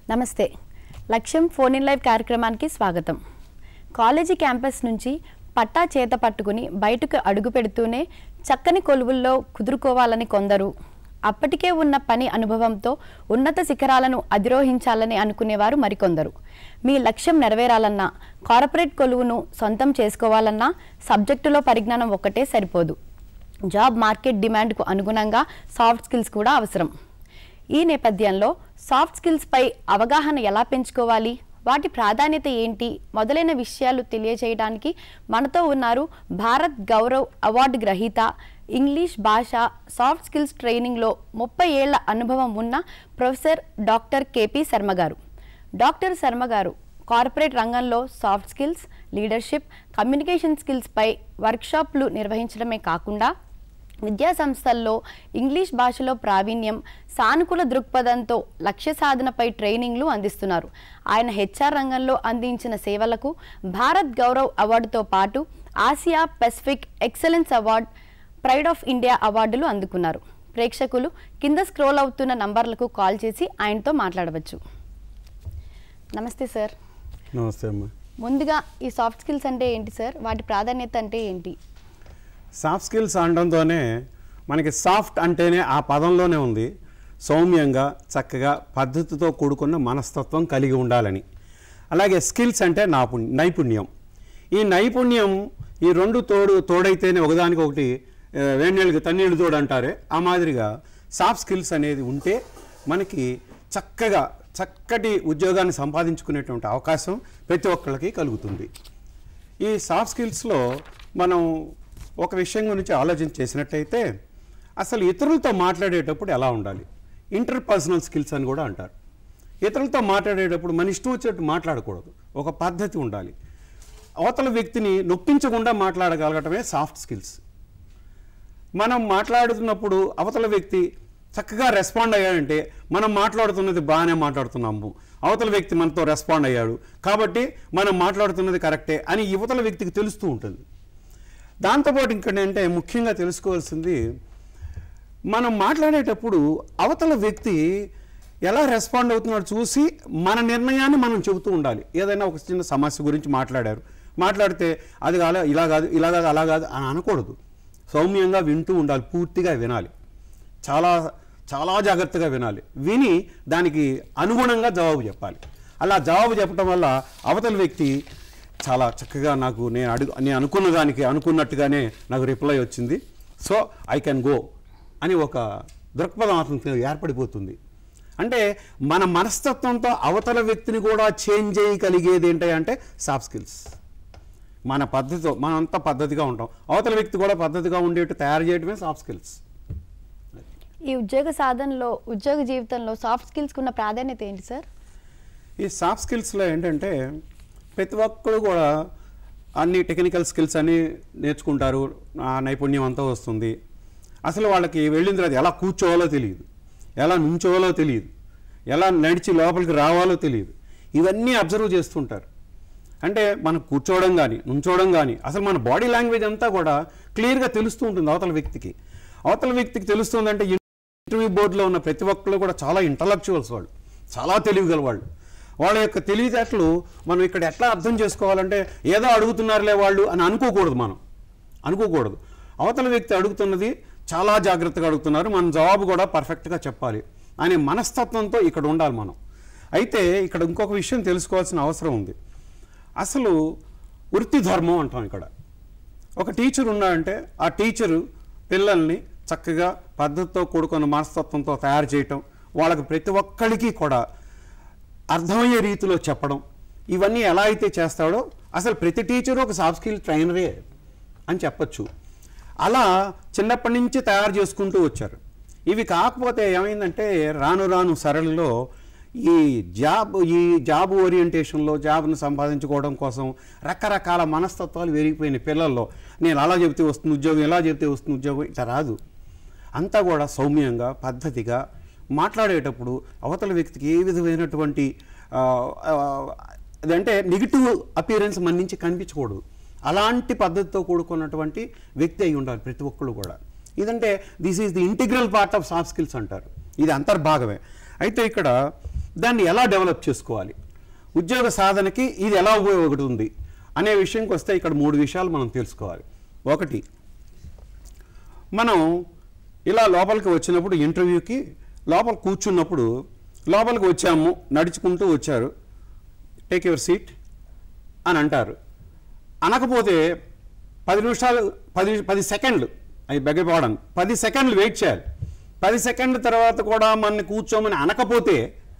నమస్తే లక్ష్యం phone in live కార్యక్రమానికి స్వాగతం కాలేజీ క్యాంపస్ నుంచి పట్టా చేత పట్టుకుని బయటకు అడుగు పెడుతూనే చక్కని కొలువుల్లో కుదురుకోవాలని కొందరు అప్పటికే ఉన్న పని అనుభవంతో ఉన్నత శిఖరాలను అధిరోహించాలని అనుకునేవారు మరికొందరు మీ లక్ష్యం నెరవేరాలన్నా కార్పొరేట్ కొలువును సొంతం చేసుకోవాలన్నా సబ్జెక్టులో పరిజ్ఞానం ఒక్కటే సరిపోదు జాబ్ మార్కెట్ డిమాండ్కు అనుగుణంగా సాఫ్ట్ స్కిల్స్ కూడా అవసరం ఈ నేపథ్యంలో సాఫ్ట్ స్కిల్స్పై అవగాహన ఎలా పెంచుకోవాలి వాటి ప్రాధాన్యత ఏంటి మొదలైన విషయాలు తెలియజేయడానికి మనతో ఉన్నారు భారత్ గౌరవ్ అవార్డు గ్రహీత ఇంగ్లీష్ భాష సాఫ్ట్ స్కిల్స్ ట్రైనింగ్లో ముప్పై ఏళ్ల అనుభవం ఉన్న ప్రొఫెసర్ డాక్టర్ కేపీ శర్మ గారు డాక్టర్ శర్మ గారు కార్పొరేట్ రంగంలో సాఫ్ట్ స్కిల్స్ లీడర్షిప్ కమ్యూనికేషన్ స్కిల్స్పై వర్క్షాప్లు నిర్వహించడమే కాకుండా విద్యా సంస్థల్లో ఇంగ్లీష్ భాషలో ప్రావీణ్యం సానుకూల దృక్పథంతో లక్ష్య సాధనపై ట్రైనింగ్లు అందిస్తున్నారు ఆయన హెచ్ఆర్ రంగంలో అందించిన సేవలకు భారత్ గౌరవ్ అవార్డుతో పాటు Asia Pacific excellence award pride of India అవార్డులు అందుకున్నారు ప్రేక్షకులు కింద స్క్రోల్ అవుతున్న నంబర్లకు కాల్ చేసి ఆయనతో మాట్లాడవచ్చు నమస్తే సార్ నమస్తే అమ్మా ముందుగా ఈ సాఫ్ట్ స్కిల్స్ అంటే ఏంటి సార్ వాటి ప్రాధాన్యత అంటే ఏంటి సాఫ్ట్ స్కిల్స్ అనడంతోనే మనకి సాఫ్ట్ అంటేనే ఆ పదంలోనే ఉంది సౌమ్యంగా చక్కగా పద్ధతితో కూడుకున్న మనస్తత్వం కలిగి ఉండాలని అలాగే స్కిల్స్ అంటే నాపు నైపుణ్యం ఈ నైపుణ్యం ఈ రెండు తోడు తోడైతేనే ఒకదానికి ఒకటి ఆ, వేడినీళ్ళకి తన్నీళ్ళు తోడు అంటారే ఆ మాదిరిగా సాఫ్ట్ స్కిల్స్ అనేది ఉంటే మనకి చక్కగా చక్కటి ఉద్యోగాన్ని సంపాదించుకునేటువంటి అవకాశం ప్రతి ఒక్కళ్ళకి కలుగుతుంది ఈ సాఫ్ట్ స్కిల్స్లో మనం ఒక విషయం గురించి ఆలోచన చేసినట్టయితే అసలు ఇతరులతో మాట్లాడేటప్పుడు ఎలా ఉండాలి ఇంటర్ పర్సనల్ స్కిల్స్ అని కూడా అంటారు ఇతరులతో మాట్లాడేటప్పుడు మన ఇష్టం వచ్చేట్టు మాట్లాడకూడదు ఒక పద్ధతి ఉండాలి అవతల వ్యక్తిని నొప్పించకుండా మాట్లాడగలగటమే సాఫ్ట్ స్కిల్స్ మనం మాట్లాడుతున్నప్పుడు అవతల వ్యక్తి చక్కగా రెస్పాండ్ అయ్యాడంటే మనం మాట్లాడుతున్నది బాగానే మాట్లాడుతున్నాము అవతల వ్యక్తి మనతో రెస్పాండ్ అయ్యాడు కాబట్టి మనం మాట్లాడుతున్నది కరెక్టే అని యువతల వ్యక్తికి తెలుస్తూ ఉంటుంది దాంతోపాటు ఇంకేంటంటే ముఖ్యంగా తెలుసుకోవాల్సింది మనం మాట్లాడేటప్పుడు అవతల వ్యక్తి ఎలా రెస్పాండ్ అవుతున్నాడో చూసి మన నిర్ణయాన్ని మనం చెబుతూ ఉండాలి ఏదైనా ఒక చిన్న సమస్య గురించి మాట్లాడారు మాట్లాడితే అది కాదు ఇలా కాదు ఇలా కాదు అలా కాదు అని అనకూడదు సౌమ్యంగా వింటూ ఉండాలి పూర్తిగా వినాలి చాలా చాలా జాగ్రత్తగా వినాలి విని దానికి అనుగుణంగా జవాబు చెప్పాలి అలా జవాబు చెప్పడం వల్ల అవతల వ్యక్తి చాలా చక్కగా నాకు నేను అడుగు నేను అనుకున్న దానికి అనుకున్నట్టుగానే నాకు రిప్లై వచ్చింది సో ఐ కెన్ గో అని ఒక దృక్పథం అతనికి ఏర్పడిపోతుంది అంటే మన మనస్తత్వంతో అవతల వ్యక్తిని కూడా చేంజ్ చేయగలిగేది ఏంటంటే సాఫ్ట్ స్కిల్స్ మన పద్ధతితో మనం అంతా పద్ధతిగా ఉంటాం అవతల వ్యక్తి కూడా పద్ధతిగా ఉండేట్టు తయారు చేయడమే సాఫ్ట్ స్కిల్స్ ఈ ఉద్యోగ సాధనలో ఉద్యోగ జీవితంలో సాఫ్ట్ స్కిల్స్కి ఉన్న ప్రాధాన్యత ఏంటి సార్ ఈ సాఫ్ట్ స్కిల్స్లో ఏంటంటే ప్రతి ఒక్కరు కూడా అన్ని టెక్నికల్ స్కిల్స్ అన్నీ నేర్చుకుంటారు ఆ నైపుణ్యం అంతా వస్తుంది అసలు వాళ్ళకి వెళ్ళిన తర్వాత ఎలా కూర్చోవాలో తెలియదు ఎలా నుంచోవాలో తెలియదు ఎలా నడిచి లోపలికి రావాలో తెలియదు ఇవన్నీ అబ్జర్వ్ చేస్తుంటారు అంటే మనం కూర్చోవడం కానీ నుంచోవడం కానీ అసలు మన బాడీ లాంగ్వేజ్ అంతా కూడా క్లియర్గా తెలుస్తూ ఉంటుంది అవతల వ్యక్తికి అవతల వ్యక్తికి తెలుస్తుందంటే ఇంటర్వ్యూ బోర్డులో ఉన్న ప్రతి ఒక్కరు కూడా చాలా ఇంటలెక్చువల్స్ వాళ్ళు చాలా తెలివిగల వాళ్ళు వాళ్ళ యొక్క తెలివితేటలు మనం ఇక్కడ ఎట్లా అర్థం చేసుకోవాలంటే ఏదో అడుగుతున్నారులే వాళ్ళు అని అనుకోకూడదు మనం అనుకోకూడదు అవతల వ్యక్తి అడుగుతున్నది చాలా జాగ్రత్తగా అడుగుతున్నారు మన జవాబు కూడా పర్ఫెక్ట్గా చెప్పాలి అనే మనస్తత్వంతో ఇక్కడ ఉండాలి మనం అయితే ఇక్కడ ఇంకొక విషయం తెలుసుకోవాల్సిన అవసరం ఉంది అసలు వృత్తి ధర్మం అంటాం ఇక్కడ ఒక టీచర్ ఉన్నాడంటే ఆ టీచరు పిల్లల్ని చక్కగా పద్ధతితో కూడుకున్న మనస్తత్వంతో తయారు చేయటం వాళ్ళకి ప్రతి ఒక్కరికి కూడా అర్థమయ్యే రీతిలో చెప్పడం ఇవన్నీ ఎలా అయితే చేస్తాడో అసలు ప్రతి టీచరు ఒక సాఫ్ట్ స్కిల్ ట్రైనరే అని చెప్పచ్చు అలా చిన్నప్పటి నుంచి తయారు చేసుకుంటూ వచ్చారు ఇవి కాకపోతే ఏమైందంటే రాను రాను సరళిలో ఈ జాబ్ ఈ జాబ్ ఓరియంటేషన్లో జాబ్ను సంపాదించుకోవడం కోసం రకరకాల మనస్తత్వాలు పెరిగిపోయినాయి పిల్లల్లో నేను అలా చెబితే వస్తుంది ఉద్యోగం ఇలా చెబితే వస్తుంది ఉద్యోగం ఇట్లా రాదు అంతా కూడా సౌమ్యంగా పద్ధతిగా మాట్లాడేటప్పుడు అవతల వ్యక్తికి ఏ విధమైనటువంటి ఆ, ఆ, అదంటే నెగిటివ్ అపియరెన్స్ మన నుంచి కనిపించకూడదు అలాంటి పద్ధతితో కూడుకున్నటువంటి వ్యక్తి అయి ఉండాలి ప్రతి ఒక్కళ్ళు కూడా ఇదంటే this is the integral part of soft skills అంటారు ఇది అంతర్భాగమే అయితే ఇక్కడ దాన్ని ఎలా డెవలప్ చేసుకోవాలి ఉద్యోగ సాధనకి ఇది ఎలా ఉపయోగపడుతుంది అనే విషయంకి వస్తే ఇక్కడ మూడు విషయాలు మనం తెలుసుకోవాలి ఒకటి మనం ఇలా లోపలికి వచ్చినప్పుడు ఇంటర్వ్యూకి లోపల కూర్చున్నప్పుడు లోపలికి వచ్చాము నడుచుకుంటూ వచ్చారు టేక్ యువర్ సీట్ అని అంటారు అనకపోతే పది నిమిషాలు పది పది సెకండ్లు అవి బెగ్గపోవడం పది సెకండ్లు వెయిట్ చేయాలి పది సెకండ్ల తర్వాత కూడా మన కూర్చోమని అనకపోతే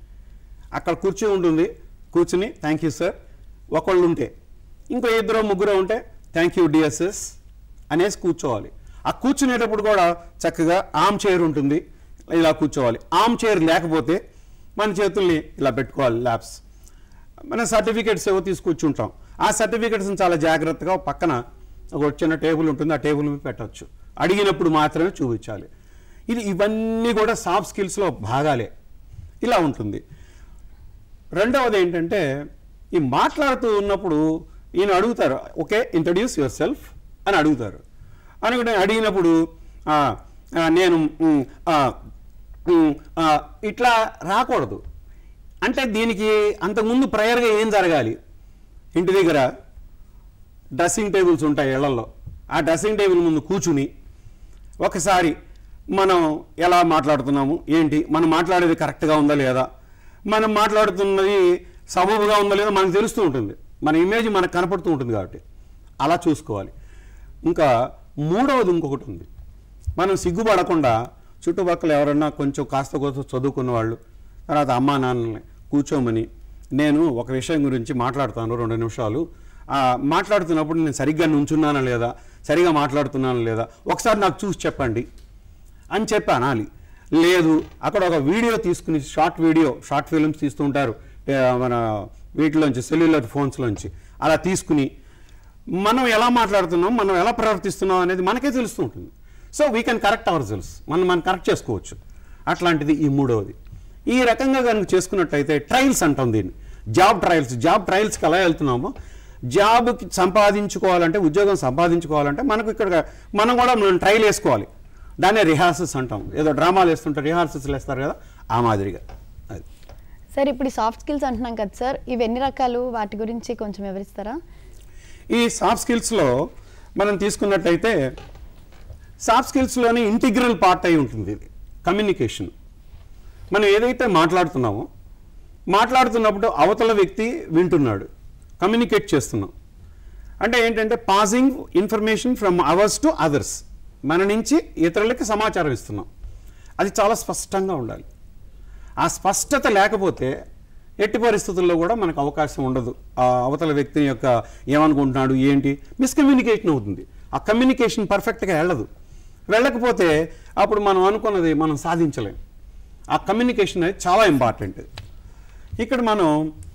అక్కడ కుర్చీ ఉంటుంది కూర్చుని థ్యాంక్ యూ సార్ ఒకళ్ళు ఉంటే ఇంకో ఇద్దరు ముగ్గురు ఉంటే థ్యాంక్ యూ డిఎస్ఎస్ అనేసి కూర్చోవాలి ఆ కూర్చునేటప్పుడు కూడా చక్కగా ఆమ్ చైర్ ఉంటుంది ఇలా కూర్చోవాలి ఆమ్ చైర్ లేకపోతే మన చేతుల్ని ఇలా పెట్టుకోవాలి ల్యాబ్స్ మన సర్టిఫికేట్స్ ఏవో తీసుకొచ్చుంటాం ఆ సర్టిఫికేట్స్ని చాలా జాగ్రత్తగా ఒక పక్కన ఒక చిన్న టేబుల్ ఉంటుంది ఆ టేబుల్ మీద పెట్టవచ్చు అడిగినప్పుడు మాత్రమే చూపించాలి ఇది ఇవన్నీ కూడా సాఫ్ట్ స్కిల్స్లో భాగాలే ఇలా ఉంటుంది రెండవది ఏంటంటే ఈ మాట్లాడుతూ ఉన్నప్పుడు ఈయన అడుగుతారు ఓకే ఇంట్రడ్యూస్ యువర్ సెల్ఫ్ అని అడుగుతారు అనుకుంటే అడిగినప్పుడు "ఆ, ఆ, నేను మ్, ఆ, మ్, ఆ," ఇట్లా రాకూడదు అంటే దీనికి అంతకుముందు ప్రయర్గా ఏం జరగాలి ఇంటి దగ్గర డ్రెస్సింగ్ టేబుల్స్ ఉంటాయి ఇళ్లలో ఆ డ్రెస్సింగ్ టేబుల్ ముందు కూర్చుని ఒకసారి మనం ఎలా మాట్లాడుతున్నాము ఏంటి మనం మాట్లాడేది కరెక్ట్గా ఉందా లేదా మనం మాట్లాడుతున్నది సబబుగా ఉందా లేదా మనకు తెలుస్తూ ఉంటుంది మన ఇమేజ్ మనకు కనపడుతూ ఉంటుంది కాబట్టి అలా చూసుకోవాలి ఇంకా మూడవది ఇంకొకటి ఉంది మనం సిగ్గుపడకుండా చుట్టుపక్కల ఎవరన్నా కొంచెం కాస్త కొంత చదువుకున్న వాళ్ళు తర్వాత అమ్మా నాన్నల్ని కూర్చోమని నేను ఒక విషయం గురించి మాట్లాడుతాను రెండు నిమిషాలు ఆ, మాట్లాడుతున్నప్పుడు నేను సరిగ్గా నుంచున్నానా లేదా సరిగా మాట్లాడుతున్నానా లేదా ఒకసారి నాకు చూసి చెప్పండి అని చెప్పి అనాలి లేదు అక్కడ ఒక వీడియో తీసుకుని షార్ట్ వీడియో షార్ట్ ఫిల్మ్స్ తీస్తుంటారు ఏ, మన వీటిలోంచి సెల్యులర్ ఫోన్స్లోంచి అలా తీసుకుని మనం ఎలా మాట్లాడుతున్నాం మనం ఎలా ప్రవర్తిస్తున్నాం అనేది మనకే తెలుస్తూ ఉంటుంది so we can correct our cells మనం మనం కరెక్ట్ చేసుకోవచ్చు అట్లాంటిది ఈ మూడవది ఈ రకంగా కనుక చేసుకున్నట్టయితే ట్రయల్స్ అంటాం దీన్ని జాబ్ ట్రయల్స్ జాబ్ ట్రయల్స్కి ఎలా వెళ్తున్నామో జాబ్కి సంపాదించుకోవాలంటే ఉద్యోగం సంపాదించుకోవాలంటే మనకు ఇక్కడ మనం కూడా మనం ట్రయల్ వేసుకోవాలి దాన్నే రిహార్సల్స్ అంటాం ఏదో డ్రామాలు వేస్తుంటే రిహార్సల్స్ వేస్తారు కదా ఆ మాదిరిగా అది సార్ ఇప్పుడు ఈ సాఫ్ట్ స్కిల్స్ అంటున్నాం కదా సార్ ఇవి ఎన్ని రకాలు వాటి గురించి కొంచెం వివరిస్తారా ఈ సాఫ్ట్ స్కిల్స్లో మనం తీసుకున్నట్టయితే సాఫ్ట్ స్కిల్స్లోని ఇంటిగ్రల్ పార్ట్ అయి ఉంటుంది ఇది కమ్యూనికేషన్ మనం ఏదైతే మాట్లాడుతున్నామో మాట్లాడుతున్నప్పుడు అవతల వ్యక్తి వింటున్నాడు కమ్యూనికేట్ చేస్తున్నాం అంటే ఏంటంటే passing information from ours to others మన నుంచి ఇతరులకి సమాచారం ఇస్తున్నాం అది చాలా స్పష్టంగా ఉండాలి ఆ స్పష్టత లేకపోతే ఎట్టి పరిస్థితుల్లో కూడా మనకు అవకాశం ఉండదు ఆ అవతల వ్యక్తి యొక్క ఏమనుకుంటున్నాడు ఏంటి మిస్కమ్యూనికేషన్ అవుతుంది ఆ కమ్యూనికేషన్ పర్ఫెక్ట్గా వెళ్ళదు వెళ్ళకపోతే అప్పుడు మనం అనుకున్నది మనం సాధించలేం ఆ కమ్యూనికేషన్ అనేది చాలా ఇంపార్టెంట్ ఇక్కడ మనం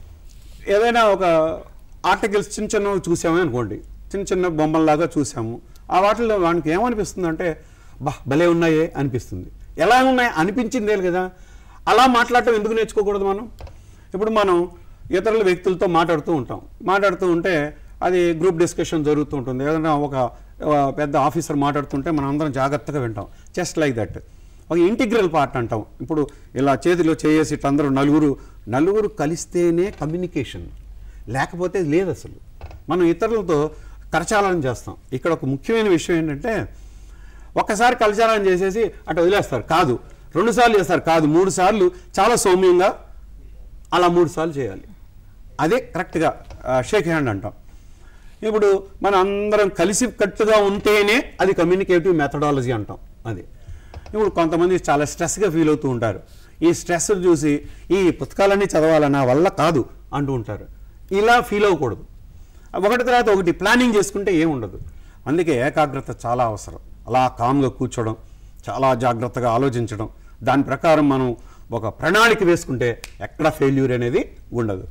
ఏదైనా ఒక ఆర్టికల్స్ చిన్న చిన్నవి చూసామే అనుకోండి చిన్న చిన్న బొమ్మల్లాగా చూసాము ఆ వాటిలో వానికి ఏమనిపిస్తుంది అంటే బా భలే ఉన్నాయే అనిపిస్తుంది ఎలా ఉన్నాయి అనిపించిందే కదా అలా మాట్లాడటం ఎందుకు నేర్చుకోకూడదు మనం ఇప్పుడు మనం ఇతరుల వ్యక్తులతో మాట్లాడుతూ ఉంటాం మాట్లాడుతూ ఉంటే అది గ్రూప్ డిస్కషన్ జరుగుతూ ఉంటుంది ఏదైనా ఒక ఆ, పెద్ద ఆఫీసర్ మాట్లాడుతుంటే మనం అందరం జాగ్రత్తగా వింటాం జస్ట్ లైక్ దట్ ఒక ఇంటిగ్రల్ పార్ట్ అంటాం ఇప్పుడు ఇలా చేతిలో చేసి ఇట్లా అందరూ నలుగురు నలుగురు కలిస్తేనే కమ్యూనికేషన్ లేకపోతే లేదు అసలు మనం ఇతరులతో కరచాలనం చేస్తాం ఇక్కడ ఒక ముఖ్యమైన విషయం ఏంటంటే ఒక్కసారి కలచాలనం చేసేసి అటు వదిలేస్తారు కాదు రెండు సార్లు చేస్తారు కాదు మూడు సార్లు చాలా సౌమ్యంగా అలా మూడు సార్లు చేయాలి అదే కరెక్ట్గా షేక్ హ్యాండ్ అంటాం ఇప్పుడు మన అందరం కలిసి కట్టుగా ఉంటేనే అది కమ్యూనికేటివ్ మెథడాలజీ అంటాం అది ఇప్పుడు కొంతమంది చాలా స్ట్రెస్గా ఫీల్ అవుతూ ఉంటారు ఈ స్ట్రెస్ చూసి ఈ పుస్తకాలన్నీ చదవాలన్న వల్ల కాదు అంటూ ఉంటారు ఇలా ఫీల్ అవ్వకూడదు ఒకటి తర్వాత ఒకటి ప్లానింగ్ చేసుకుంటే ఏముండదు అందుకే ఏకాగ్రత చాలా అవసరం అలా కామ్గా కూర్చోవడం చాలా జాగ్రత్తగా ఆలోచించడం దాని ప్రకారం మనం ఒక ప్రణాళిక వేసుకుంటే ఎక్కడ ఫెయిల్యూర్ అనేది ఉండదు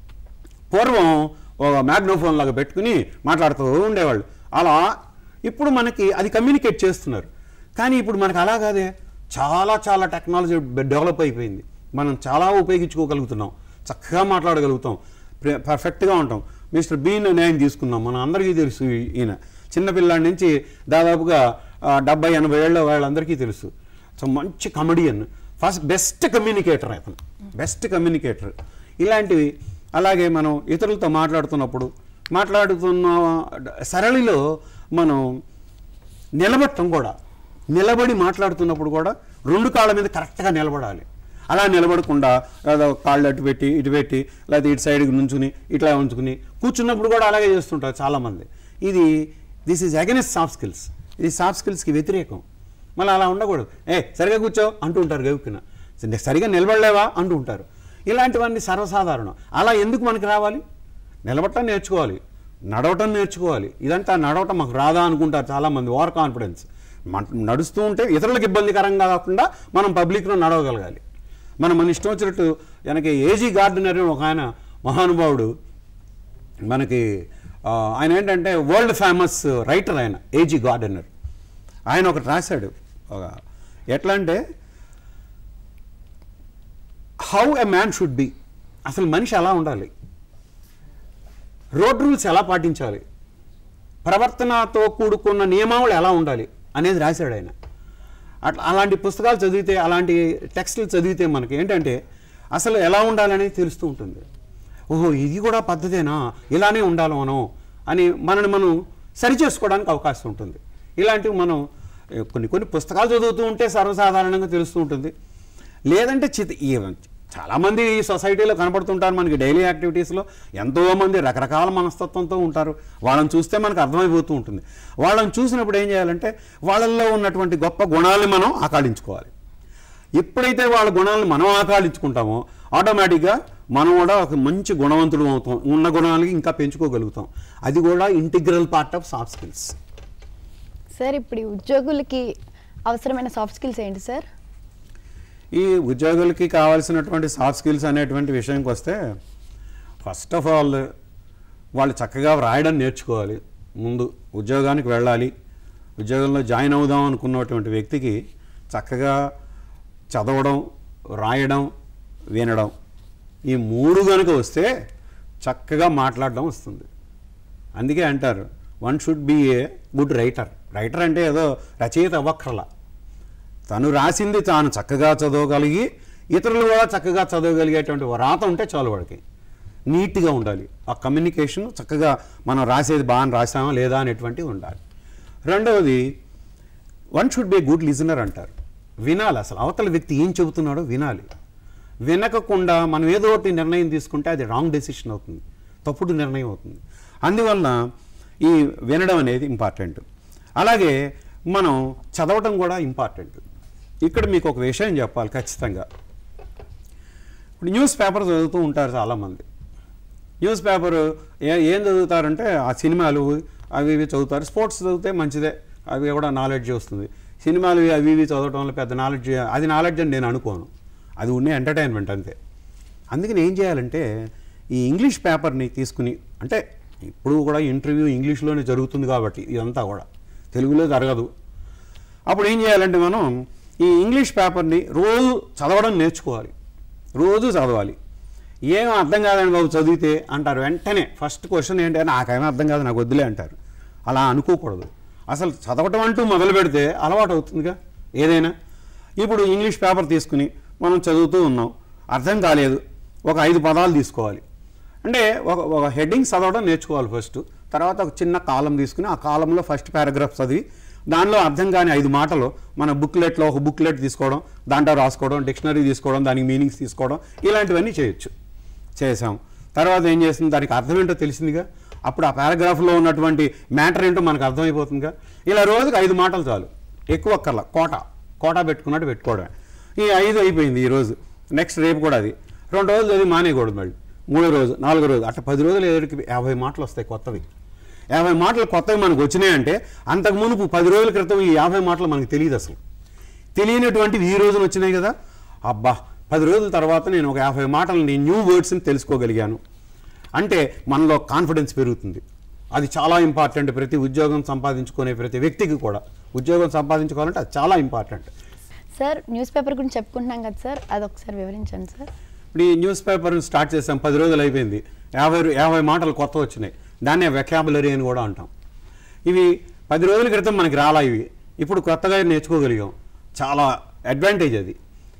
పూర్వం ఒక మ్యాగ్నోఫోన్ లాగా పెట్టుకుని మాట్లాడుతూ ఉండేవాళ్ళు అలా ఇప్పుడు మనకి అది కమ్యూనికేట్ చేస్తున్నారు కానీ ఇప్పుడు మనకు అలా కాదే చాలా చాలా టెక్నాలజీ డెవలప్ అయిపోయింది మనం చాలా ఉపయోగించుకోగలుగుతున్నాం చక్కగా మాట్లాడగలుగుతాం ప్ర- పర్ఫెక్ట్గా ఉంటాం మిస్టర్ బీన్ నేను తీసుకున్నాం మన అందరికీ తెలుసు ఈ- ఈయన చిన్నపిల్లాడి నుంచి దాదాపుగా ఆ, డెబ్బై ఎనభై ఏళ్ళ వాళ్ళందరికీ తెలుసు సో మంచి కమెడియన్ ఫస్ట్ బెస్ట్ కమ్యూనికేటర్ అతను బెస్ట్ కమ్యూనికేటర్ ఇలాంటివి అలాగే మనం ఇతరులతో మాట్లాడుతున్నప్పుడు మాట్లాడుతున్న సరళిలో మనం నిలబడటం కూడా నిలబడి మాట్లాడుతున్నప్పుడు కూడా రెండు కాళ్ళ మీద కరెక్ట్గా నిలబడాలి అలా నిలబడకుండా ఏదో కాళ్ళు అటు పెట్టి ఇటు పెట్టి లేకపోతే ఇటు సైడ్కి నుంచుని ఇట్లా ఉంచుకుని కూర్చున్నప్పుడు కూడా అలాగే చేస్తుంటారు చాలామంది ఇది this is against soft skills ఇది సాఫ్ట్ స్కిల్స్కి వ్యతిరేకం మళ్ళీ అలా ఉండకూడదు ఏ సరిగా కూర్చో అంటూ ఉంటారు గవికిన సరిగా నిలబడలేవా అంటూ ఉంటారు ఇలాంటివన్నీ సర్వసాధారణం అలా ఎందుకు మనకి రావాలి నిలబడటం నేర్చుకోవాలి నడవటం నేర్చుకోవాలి ఇదంతా నడవటం మాకు రాదా అనుకుంటారు చాలామంది ఓవర్ కాన్ఫిడెన్స్ మన నడుస్తూ ఉంటే ఇతరులకు ఇబ్బందికరంగా కాకుండా మనం పబ్లిక్లో నడవగలగాలి మనం మన ఇష్టం వచ్చినట్టు వెనక ఏజీ గార్డెనర్ అని ఒక ఆయన మహానుభావుడు మనకి ఆ, ఆయన ఏంటంటే వరల్డ్ ఫేమస్ రైటర్ ఆయన ఏజీ గార్డెనర్ ఆయన ఒకటి రాశాడు ఒక ఎట్లా అంటే how a man should be అసలు మనిషి ఎలా ఉండాలి రోడ్ రూల్స్ ఎలా పాటించాలి ప్రవర్తనతో కూడుకున్న నియమావళి ఎలా ఉండాలి అనేది రాశాడు ఆయన అట్లా అలాంటి పుస్తకాలు చదివితే అలాంటి టెక్స్టులు చదివితే మనకి ఏంటంటే అసలు ఎలా ఉండాలనేది తెలుస్తూ ఉంటుంది ఓహో ఇది కూడా పద్ధతేనా ఇలానే ఉండాలి మనం అని మనని మనం సరిచేసుకోవడానికి అవకాశం ఉంటుంది ఇలాంటివి మనం ఏ, కొన్ని కొన్ని పుస్తకాలు చదువుతూ ఉంటే సర్వసాధారణంగా తెలుస్తూ ఉంటుంది లేదంటే చిత ఈ చాలామంది ఈ సొసైటీలో కనపడుతుంటారు మనకి డైలీ యాక్టివిటీస్లో ఎంతోమంది రకరకాల మనస్తత్వంతో ఉంటారు వాళ్ళని చూస్తే మనకు అర్థమైపోతూ ఉంటుంది వాళ్ళని చూసినప్పుడు ఏం చేయాలంటే వాళ్ళల్లో ఉన్నటువంటి గొప్ప గుణాలను మనం ఆకాళించుకోవాలి ఎప్పుడైతే వాళ్ళ గుణాలను మనం ఆకాళించుకుంటామో ఆటోమేటిక్గా మనం కూడా ఒక మంచి గుణవంతుడు అవుతాం ఉన్న గుణాలకి ఇంకా పెంచుకోగలుగుతాం అది కూడా integral part of soft skills sir ఇప్పుడు ఈ ఉద్యోగులకి అవసరమైన సాఫ్ట్ స్కిల్స్ ఏంటి సార్ ఈ ఉద్యోగులకి కావాల్సినటువంటి సాఫ్ట్ స్కిల్స్ అనేటువంటి విషయంకి వస్తే ఫస్ట్ ఆఫ్ ఆల్ వాళ్ళు చక్కగా వ్రాయడం నేర్చుకోవాలి ముందు ఉద్యోగానికి వెళ్ళాలి ఉద్యోగంలో జాయిన్ అవుదాం అనుకున్నటువంటి వ్యక్తికి చక్కగా చదవడం రాయడం వినడం ఈ మూడు కనుక వస్తే చక్కగా మాట్లాడడం వస్తుంది అందుకే అంటారు one should be a good writer writer అంటే ఏదో రచయిత అవ్వక్కర్లా తను రాసింది తాను చక్కగా చదవగలిగి ఇతరులు కూడా చక్కగా చదవగలిగేటువంటి ఓ రాత ఉంటే చాలు వాడికి నీట్గా ఉండాలి ఆ కమ్యూనికేషన్ చక్కగా మనం రాసేది బాగా రాసామా లేదా అనేటువంటిది ఉండాలి రెండవది one should be good listener అంటారు వినాలి అసలు అవతల వ్యక్తి ఏం చెబుతున్నాడో వినాలి వినకకుండా మనం ఏదో ఒకటి నిర్ణయం తీసుకుంటే అది రాంగ్ డెసిషన్ అవుతుంది తప్పుడు నిర్ణయం అవుతుంది అందువలన ఈ వినడం అనేది ఇంపార్టెంట్ అలాగే మనం చదవటం కూడా ఇంపార్టెంట్ ఇక్కడ మీకు ఒక విషయం చెప్పాలి ఖచ్చితంగా ఇప్పుడు న్యూస్ పేపర్ చదువుతూ ఉంటారు చాలామంది న్యూస్ పేపర్ ఏ ఏం చదువుతారంటే ఆ సినిమాలు అవి ఇవి చదువుతారు స్పోర్ట్స్ చదివితే మంచిదే అవి కూడా నాలెడ్జ్ వస్తుంది సినిమాలు అవి ఇవి చదవటం వల్ల పెద్ద నాలెడ్జ్ అది నాలెడ్జ్ అని నేను అనుకోను అది ఉండే ఎంటర్టైన్మెంట్ అంతే అందుకని ఏం చేయాలంటే ఈ ఇంగ్లీష్ పేపర్ని తీసుకుని అంటే ఇప్పుడు కూడా ఇంటర్వ్యూ ఇంగ్లీష్లోనే జరుగుతుంది కాబట్టి ఇదంతా కూడా తెలుగులో జరగదు అప్పుడు ఏం చేయాలంటే మనం ఈ ఇంగ్లీష్ పేపర్ని రోజు చదవడం నేర్చుకోవాలి రోజు చదవాలి ఏం అర్థం కాదని బాబు చదివితే అంటారు వెంటనే ఫస్ట్ క్వశ్చన్ ఏంటంటే నాకేమీ అర్థం కాదు నాకు వద్దులే అంటారు అలా అనుకోకూడదు అసలు చదవటం అంటూ మొదలు పెడితే అలవాటు అవుతుందిగా ఏదైనా ఇప్పుడు ఇంగ్లీష్ పేపర్ తీసుకుని మనం చదువుతూ ఉన్నాం అర్థం కాలేదు ఒక ఐదు పదాలు తీసుకోవాలి అంటే ఒక ఒక హెడ్డింగ్ చదవడం నేర్చుకోవాలి ఫస్ట్ తర్వాత ఒక చిన్న కాలం తీసుకుని ఆ కాలంలో ఫస్ట్ పారాగ్రాఫ్ చదివి దానిలో అర్థం కాని ఐదు మాటలు మన బుక్లెట్లో ఒక బుక్లెట్ తీసుకోవడం దాంట్లో రాసుకోవడం డిక్షనరీ తీసుకోవడం దానికి మీనింగ్స్ తీసుకోవడం ఇలాంటివన్నీ చేయొచ్చు చేసాం తర్వాత ఏం చేస్తుంది దానికి అర్థం ఏంటో తెలిసిందిగా అప్పుడు ఆ పారాగ్రాఫ్లో ఉన్నటువంటి మ్యాటర్ ఏంటో మనకు అర్థమైపోతుందిగా ఇలా రోజుకి ఐదు మాటలు చాలు ఎక్కువ అక్కర్లా కోట కోట పెట్టుకున్నట్టు పెట్టుకోవడమే ఈ ఐదు అయిపోయింది ఈ రోజు నెక్స్ట్ రేపు కూడా అది రెండు రోజులు చదివి మానేయకూడదు మళ్ళీ మూడో రోజు నాలుగో రోజు అట్లా పది రోజులు ఎదురుకి యాభై మాటలు వస్తాయి కొత్తవి యాభై మాటలు కొత్తవి మనకు వచ్చినాయంటే అంతకు మునుపు పది రోజుల క్రితం ఈ యాభై మాటలు మనకు తెలియదు అసలు తెలియనటువంటివి ఈ రోజున వచ్చినాయి కదా అబ్బా పది రోజుల తర్వాత నేను ఒక యాభై మాటలని న్యూ వర్డ్స్ని తెలుసుకోగలిగాను అంటే మనలో కాన్ఫిడెన్స్ పెరుగుతుంది అది చాలా ఇంపార్టెంట్ ప్రతి ఉద్యోగం సంపాదించుకునే ప్రతి వ్యక్తికి కూడా ఉద్యోగం సంపాదించుకోవాలంటే అది చాలా ఇంపార్టెంట్ సార్ న్యూస్ పేపర్ గురించి చెప్పుకుంటున్నాం కదా సార్ అదొకసారి వివరించండి సార్ ఇప్పుడు ఈ న్యూస్ పేపర్ స్టార్ట్ చేసాం పది రోజులు అయిపోయింది యాభై రూ- యాభై మాటలు కొత్త వచ్చినాయి దాన్నే వెకాబులరీ అని కూడా అంటాం ఇవి పది రోజుల క్రితం మనకి రాలా ఇవి ఇప్పుడు కొత్తగా నేర్చుకోగలిగాం చాలా అడ్వాంటేజ్ అది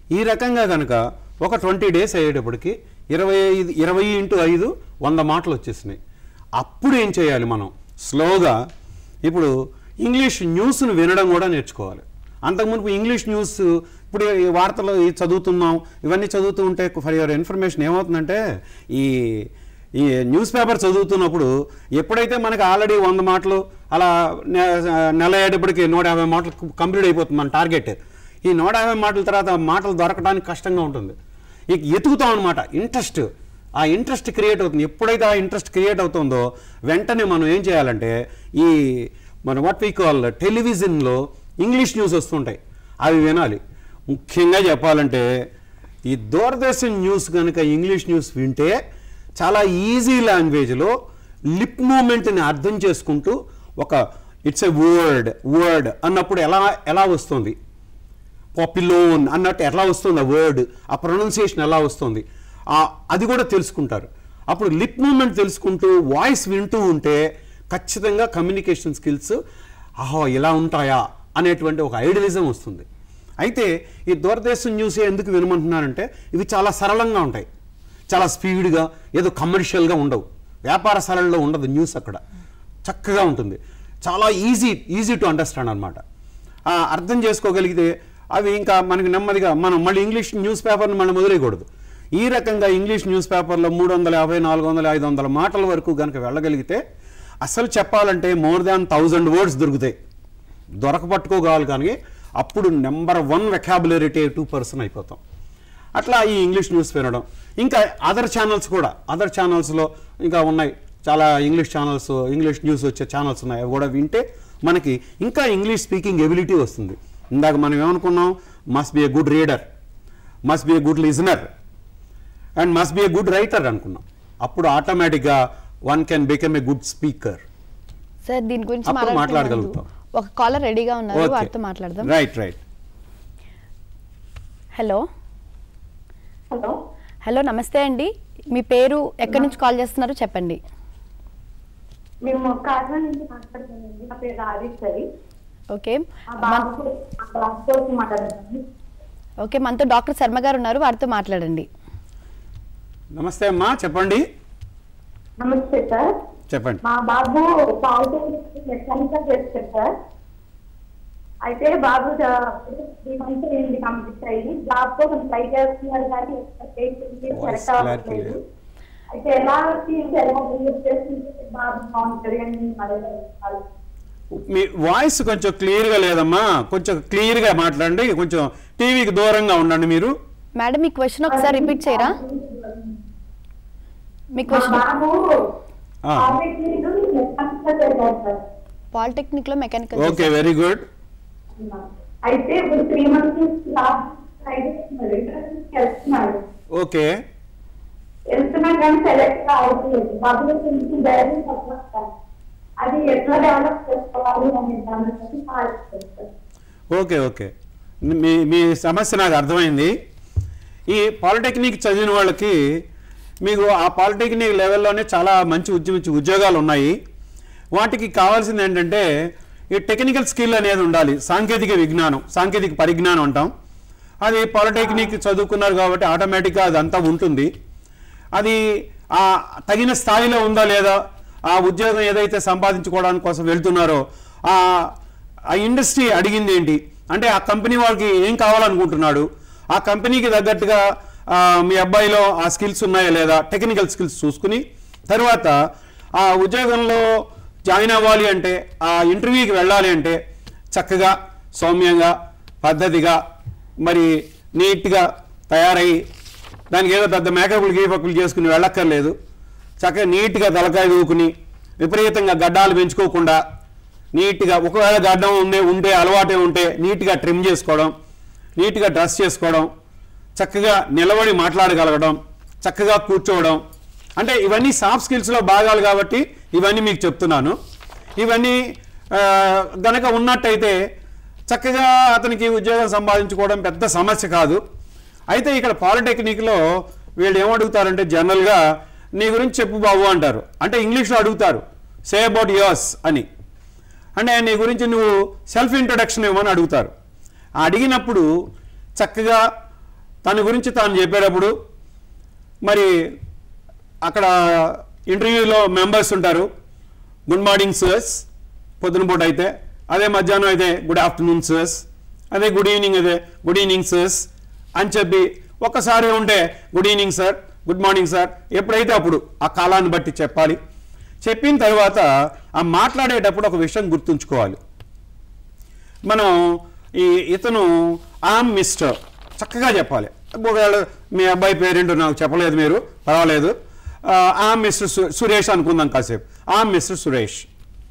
ఈ రకంగా కనుక ఒక ట్వంటీ డేస్ అయ్యేటప్పటికి ఇరవై ఐదు ఇరవై ఇంటూ ఐదు వంద మాటలు వచ్చేసినాయి అప్పుడు ఏం చేయాలి మనం స్లోగా ఇప్పుడు ఇంగ్లీష్ న్యూస్ను వినడం కూడా నేర్చుకోవాలి అంతకుముందు ఇంగ్లీష్ న్యూస్ ఇప్పుడు ఈ వార్తలు ఈ చదువుతున్నాం ఇవన్నీ చదువుతూ ఉంటే ఫర్ యువర్ ఇన్ఫర్మేషన్ ఏమవుతుందంటే ఈ ఈ న్యూస్ పేపర్ చదువుతున్నప్పుడు ఎప్పుడైతే మనకి ఆల్రెడీ వంద మాటలు అలా నె- నెల అయ్యేటప్పటికి నూట యాభై మాటలు కంప్లీట్ అయిపోతుంది మన టార్గెట్ ఈ నూట యాభై మాటల తర్వాత మాటలు దొరకడానికి కష్టంగా ఉంటుంది ఇక ఎతుకుతాం అనమాట ఇంట్రెస్ట్ ఆ ఇంట్రెస్ట్ క్రియేట్ అవుతుంది ఎప్పుడైతే ఆ ఇంట్రెస్ట్ క్రియేట్ అవుతుందో వెంటనే మనం ఏం చేయాలంటే ఈ మన వాట్ వీ కాల్ టెలివిజన్లో ఇంగ్లీష్ న్యూస్ వస్తుంటాయి అవి వినాలి ముఖ్యంగా చెప్పాలంటే ఈ దూరదర్శన్ న్యూస్ కనుక ఇంగ్లీష్ న్యూస్ వింటే చాలా ఈజీ లాంగ్వేజ్లో లిప్ మూమెంట్ని అర్థం చేసుకుంటూ ఒక ఇట్స్ ఎ వర్డ్ వర్డ్ అన్నప్పుడు ఎలా ఎలా వస్తుంది పాపిలోన్ అన్నట్టు ఎలా వస్తుంది ఆ వర్డ్ ఆ ప్రొనౌన్సియేషన్ ఎలా వస్తుంది ఆ- అది కూడా తెలుసుకుంటారు అప్పుడు లిప్ మూమెంట్ తెలుసుకుంటూ వాయిస్ వింటూ ఉంటే ఖచ్చితంగా కమ్యూనికేషన్ స్కిల్స్ ఆహో ఇలా ఉంటాయా అనేటువంటి ఒక ఐడియలిజం వస్తుంది అయితే ఈ దూరదేశం న్యూస్ ఎందుకు వినమంటున్నారంటే ఇవి చాలా సరళంగా ఉంటాయి చాలా స్పీడ్గా ఏదో కమర్షియల్గా ఉండవు వ్యాపార సరళలో ఉండదు న్యూస్ అక్కడ చక్కగా ఉంటుంది చాలా ఈజీ ఈజీ టు అండర్స్టాండ్ అనమాట అర్థం చేసుకోగలిగితే అవి ఇంకా మనకి నెమ్మదిగా మనం మళ్ళీ ఇంగ్లీష్ న్యూస్ పేపర్ని మనం వదిలేయకూడదు ఈ రకంగా ఇంగ్లీష్ న్యూస్ పేపర్లో మూడు వందల యాభై నాలుగు వందల ఐదు వందల మాటల వరకు కనుక వెళ్ళగలిగితే అసలు చెప్పాలంటే మోర్ దాన్ థౌజండ్ వర్డ్స్ దొరుకుతాయి దొరకపట్టుకోగలి కానీ అప్పుడు number one vocabulary two person అయిపోతాం అట్లా ఈ ఇంగ్లీష్ న్యూస్ వినడం ఇంకా అదర్ ఛానల్స్ కూడా అదర్ ఛానల్స్లో ఇంకా ఉన్నాయి చాలా ఇంగ్లీష్ ఛానల్స్ ఇంగ్లీష్ న్యూస్ వచ్చే ఛానల్స్ ఉన్నాయి అవి కూడా వింటే మనకి ఇంకా ఇంగ్లీష్ స్పీకింగ్ ఎబిలిటీ వస్తుంది ఇందాక మనం ఏమనుకున్నాం must be a good reader must be a good listener and must be a good writer అనుకున్నాం అప్పుడు ఆటోమేటిక్గా one can become a good speaker sir దీని గురించి అప్పుడు మాట్లాడుకునే మాట్లాడగలుగుతాం. ముందు ఒక కాలర్ రెడీగా ఉన్నారు వారితో మాట్లాడదాం right right hello hello hello నమస్తే అండి మీ పేరు ఎక్కడి నుంచి కాల్ చేస్తున్నారు చెప్పండి మేము కాకినాడ నుంచి మాట్లాడుతున్నామండి నా పేరు రాజేశ్వరి ఓకే మా బాబు మా బాబు కోసం మాట్లాడుతున్నాను ఓకే మనతో డాక్టర్ శర్మ గారు ఉన్నారు వారితో మాట్లాడండి నమస్తే అమ్మా చెప్పండి నమస్తే సార్ చెప్పండి మా బాబు పావుతో మెకానికల్ చేస్తారు సార్ అయితే బాబు త్రీ మంత్స్ అయింది కంప్లీట్ అయ్యి జాబ్ కోసం ట్రై చేస్తున్నారు కానీ Voice సెలెక్ట్ clarity అవ్వట్లేదు లేదు. అయితే ఎలా ఫీల్స్ ఎలా బిహేవ్ చేస్తుంటే బాబు బాగుంటుంది అని నేను అడగలుగుతాను మీ వాయిస్ కొంచెం క్లియర్గా లేదమ్మా కొంచెం క్లియర్గా మాట్లాడండి కొంచెం టీవీకి దూరంగా ఉండండి మీరు మేడం మీ క్వశ్చన్ ఒకసారి రిపీట్ చేయరా మీ మా క్వశ్చన్ బాబు ఆ. మెకానికల్ చేశారు సార్ పాలిటెక్నిక్ లో మెకానికల్ ఓకే వెరీ గుడ్ అయితే ఇప్పుడు త్రీ మంత్స్ లాస్ట్ ట్రై చేస్తున్నాడు ఇంటర్వ్యూకి వెళ్తున్నాడు ఓకే వెళ్తున్నాడు కానీ సెలెక్ట్ అవ్వట్లేదు బాబులో కొంచెం ధైర్యం తక్కువ అది ఎట్లా డెవలప్ చేసుకోవాలి అనే దాని గురించి ఆలోచిస్తాను ఓకే ఓకే మీ మీ సమస్య నాకు అర్థమైంది ఈ పాలిటెక్నిక్ చదివిన వాళ్ళకి మీకు ఆ పాలిటెక్నిక్ లెవెల్లోనే చాలా మంచి ఉద్య- మంచి ఉద్యోగాలు ఉన్నాయి వాటికి కావాల్సింది ఏంటంటే ఈ టెక్నికల్ స్కిల్ అనేది ఉండాలి సాంకేతిక విజ్ఞానం సాంకేతిక పరిజ్ఞానం అంటాం అది పాలిటెక్నిక్ చదువుకున్నారు కాబట్టి ఆటోమేటిక్గా అదంతా ఉంటుంది అది ఆ తగిన స్థాయిలో ఉందా లేదా ఆ ఉద్యోగం ఏదైతే సంపాదించుకోవడానికి కోసం వెళ్తున్నారో ఆ ఆ ఇండస్ట్రీ అడిగింది ఏంటి అంటే ఆ కంపెనీ వాళ్ళకి ఏం కావాలనుకుంటున్నాడు ఆ కంపెనీకి తగ్గట్టుగా ఆ, మీ అబ్బాయిలో ఆ స్కిల్స్ ఉన్నాయా లేదా టెక్నికల్ స్కిల్స్ చూసుకుని తర్వాత ఆ ఉద్యోగంలో జాయిన్ అవ్వాలి అంటే ఆ ఇంటర్వ్యూకి వెళ్ళాలి అంటే చక్కగా సౌమ్యంగా పద్ధతిగా మరి నీట్గా తయారయ్యి దానికి ఏదో పెద్ద మేకప్లు గీపప్పులు చేసుకుని వెళ్ళక్కర్లేదు చక్కగా నీట్గా తలకాయ దూకుని విపరీతంగా గడ్డాలు పెంచుకోకుండా నీట్గా ఒకవేళ గడ్డం ఉండే ఉంటే అలవాటే ఉంటే నీట్గా ట్రిమ్ చేసుకోవడం నీట్గా డ్రెస్ చేసుకోవడం చక్కగా నిలబడి మాట్లాడగలగడం చక్కగా కూర్చోవడం అంటే ఇవన్నీ సాఫ్ట్ స్కిల్స్లో భాగాలు కాబట్టి ఇవన్నీ మీకు చెప్తున్నాను ఇవన్నీ ఆ, గనక ఉన్నట్టయితే చక్కగా అతనికి ఉద్యోగం సంపాదించుకోవడం పెద్ద సమస్య కాదు అయితే ఇక్కడ పాలిటెక్నిక్లో వీళ్ళు ఏమడుగుతారంటే జనరల్గా నీ గురించి చెప్పు బాబు అంటారు అంటే ఇంగ్లీష్లో అడుగుతారు సే అబౌట్ యువర్స్ అని అంటే నీ గురించి నువ్వు సెల్ఫ్ ఇంట్రొడక్షన్ ఇవ్వమని అడుగుతారు ఆ అడిగినప్పుడు చక్కగా తన గురించి తాను చెప్పేటప్పుడు మరి అక్కడ ఇంటర్వ్యూలో మెంబర్స్ ఉంటారు గుడ్ మార్నింగ్ సర్స్ పొద్దున పూట అయితే అదే మధ్యాహ్నం అయితే గుడ్ ఆఫ్టర్నూన్ సర్స్ అదే గుడ్ ఈవినింగ్ అయితే గుడ్ ఈవినింగ్ సర్స్ అని చెప్పి ఒక్కసారి ఉంటే good evening sir good morning sir ఎప్పుడైతే అప్పుడు ఆ కాలాన్ని బట్టి చెప్పాలి చెప్పిన తర్వాత ఆ మాట్లాడేటప్పుడు ఒక విషయం గుర్తుంచుకోవాలి మనం ఈ ఇతను ఆమ్ మిస్టర్ చక్కగా చెప్పాలి ఒకవేళ మీ అబ్బాయి పేరేంటో నాకు చెప్పలేదు మీరు పర్వాలేదు ఆ, ఆమ్ మిస్టర్ సు- సురేష్ అనుకుందాం కాసేపు am mister Suresh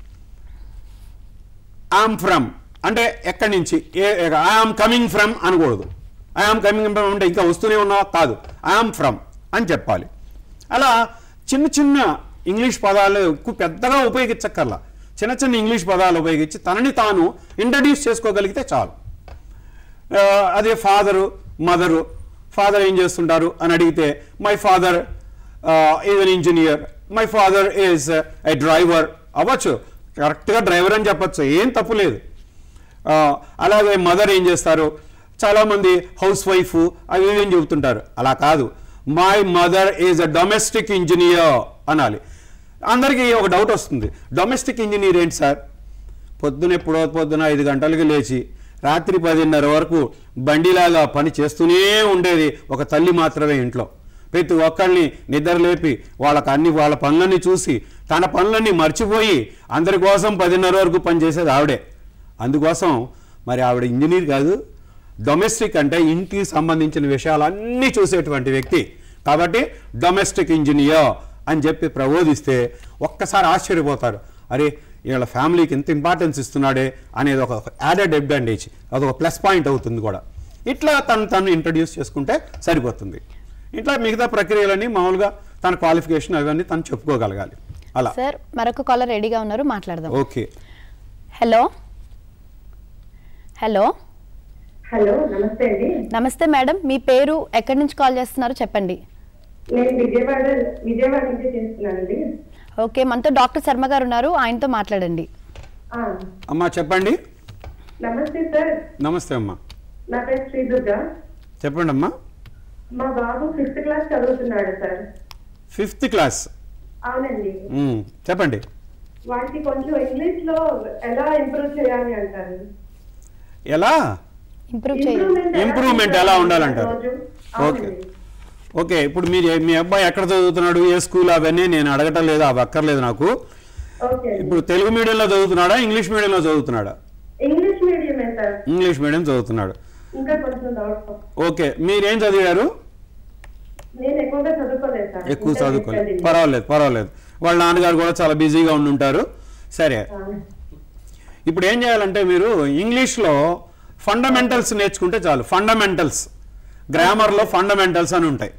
am from అంటే ఎక్కడి నుంచి ఏ ఐఆమ్ కమింగ్ ఫ్రమ్ అనకూడదు ఐఆమ్ కమింగ్ ఫ్రమ్ అంటే ఇంకా వస్తూనే ఉన్నావా కాదు ఐఆమ్ ఫ్రమ్ అని చెప్పాలి అలా చిన్న చిన్న ఇంగ్లీష్ పదాలు ఎక్కువ పెద్దగా ఉపయోగించక్కర్లా చిన్న చిన్న ఇంగ్లీష్ పదాలు ఉపయోగించి తనని తాను ఇంట్రడ్యూస్ చేసుకోగలిగితే చాలు ఆ, అదే ఫాదరు మదరు ఫాదర్ ఏం చేస్తుంటారు అని అడిగితే my father is an engineer my father is a driver అవ్వచ్చు కరెక్ట్గా డ్రైవర్ అని చెప్పచ్చు ఏం తప్పు లేదు ఆ, అలాగే మదర్ ఏం చేస్తారు చాలామంది హౌస్ వైఫ్ అవి ఇవి అని చెబుతుంటారు అలా కాదు my mother is a domestic engineer అనాలి అందరికీ ఒక డౌట్ వస్తుంది డొమెస్టిక్ ఇంజనీర్ ఏంటి సార్ పొద్దున ఎప్పుడో పొద్దున ఐదు గంటలకి లేచి రాత్రి పదిన్నర వరకు బండిలాగా పని చేస్తూనే ఉండేది ఒక తల్లి మాత్రమే ఇంట్లో ప్రతి ఒక్కరిని నిద్ర లేపి వాళ్ళకి అన్ని వాళ్ళ పనులన్నీ చూసి తన పనులన్నీ మర్చిపోయి అందరి కోసం పదిన్నర వరకు పనిచేసేది ఆవిడే అందుకోసం మరి ఆవిడ ఇంజనీర్ కాదు డొమెస్టిక్ అంటే ఇంటికి సంబంధించిన విషయాలన్నీ చూసేటువంటి వ్యక్తి కాబట్టి డొమెస్టిక్ ఇంజనీర్ అని చెప్పి ప్రబోధిస్తే ఒక్కసారి ఆశ్చర్యపోతారు అరే వీళ్ళ ఫ్యామిలీకి ఎంత ఇంపార్టెన్స్ ఇస్తున్నాడే అనేది ఒక యాడెడ్ అడ్వాంటేజ్ అదొక ప్లస్ పాయింట్ అవుతుంది కూడా ఇట్లా తను తను ఇంట్రడ్యూస్ చేసుకుంటే సరిపోతుంది ఇట్లా మిగతా ప్రక్రియలన్నీ మామూలుగా తన క్వాలిఫికేషన్ అవన్నీ తను చెప్పుకోగలగాలి అలా సార్ మరొక కాలర్ రెడీగా ఉన్నారు మాట్లాడదాం ఓకే హలో హలో హలో నమస్తే అండి నమస్తే మేడం మీ పేరు ఎక్కడి నుంచి కాల్ చేస్తున్నారో చెప్పండి నేను విజయవాడ విజయవాడ నుంచి చేస్తున్నానండి ఓకే మనతో డాక్టర్ శర్మ గారు ఉన్నారు ఆయనతో మాట్లాడండి ఆ, అమ్మా చెప్పండి నమస్తే సార్ నమస్తే అమ్మా నా పేరు శ్రీదుర్గ చెప్పండి అమ్మా మా బాబు ఫిఫ్త్ క్లాస్ చదువుతున్నాడు సార్ ఫిఫ్త్ క్లాస్ అవునండి మ్మ్. చెప్పండి వాడికి కొంచెం ఇంగ్లీష్ లో ఎలా ఇంప్రూవ్ చేయాలి అంటారు ఎలా ఇంప్రూవ్ చేయండి ఎలా Improvement ఎలా ఉండాలంటారు? రోజు? ఓకే. అవునండి. ఓకే ఇప్పుడు మీరు మీ అబ్బాయి ఎక్కడ చదువుతున్నాడు ఏ స్కూల్ అవన్నీ నేను అడగటం లేదు అవి అక్కర్లేదు నాకు ఓకే అండి. ఇప్పుడు తెలుగు మీడియంలో చదువుతున్నాడా ఇంగ్లీష్ మీడియంలో చదువుతున్నాడా ఇంగ్లీష్ మీడియమే సార్ ఇంగ్లీష్ మీడియం చదువుతున్నాడు ఇంకా కొంచెం డౌట్ ఓకే మీరేం చదివారు నేను ఎక్కువగా చదువుకోలేదు సార్ ఎక్కువ ఇంకా చదువుకోలేదు తీసుకెళ్ళింది. పర్వాలేదు పర్వాలేదు వాళ్ళ నాన్నగారు కూడా చాలా బిజీగా ఉండి ఉంటారు సరే ఆ, ఇప్పుడు ఏం చేయాలంటే మీరు ఇంగ్లీష్లో ఫండమెంటల్స్ నేర్చుకుంటే చాలు ఫండమెంటల్స్ గ్రామర్లో ఫండమెంటల్స్ అని ఉంటాయి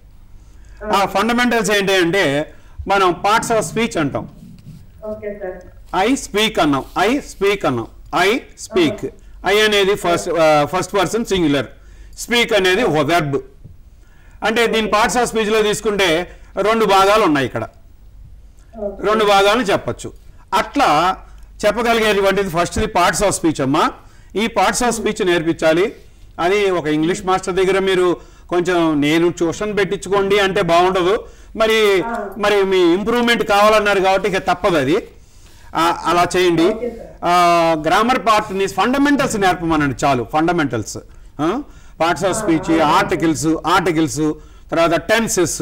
ఆ ఫండమెంటల్స్ ఏంటి అంటే మనం పార్ట్స్ ఆఫ్ స్పీచ్ అంటాం ఓకే సార్ ఐ స్పీక్ అన్నాం ఐ స్పీక్ అన్నాం ఐ స్పీక్ ఐ అనేది first first person singular speak అనేది ఒక వెర్బ్ అంటే దీని పార్ట్స్ ఆఫ్ స్పీచ్లో తీసుకుంటే రెండు భాగాలు ఉన్నాయి ఇక్కడ ఓకే. రెండు భాగాలను చెప్పొచ్చు అట్లా చెప్పగలిగేటువంటిది ఫస్ట్ది పార్ట్స్ ఆఫ్ స్పీచ్ అమ్మా ఈ పార్ట్స్ ఆఫ్ స్పీచ్ నేర్పించాలి అది ఒక ఇంగ్లీష్ మాస్టర్ దగ్గర మీరు కొంచెం నేను ట్యూషన్ పెట్టించుకోండి అంటే బాగుండదు మరి మరి మీ ఇంప్రూవ్మెంట్ కావాలన్నారు కాబట్టి ఇక తప్పదు అది ఆ, అలా చేయండి Okay, sir. గ్రామర్ పార్ట్ని ఫండమెంటల్స్ నేర్పమనండి చాలు fundamentals parts of speech articles articles తర్వాత టెన్సెస్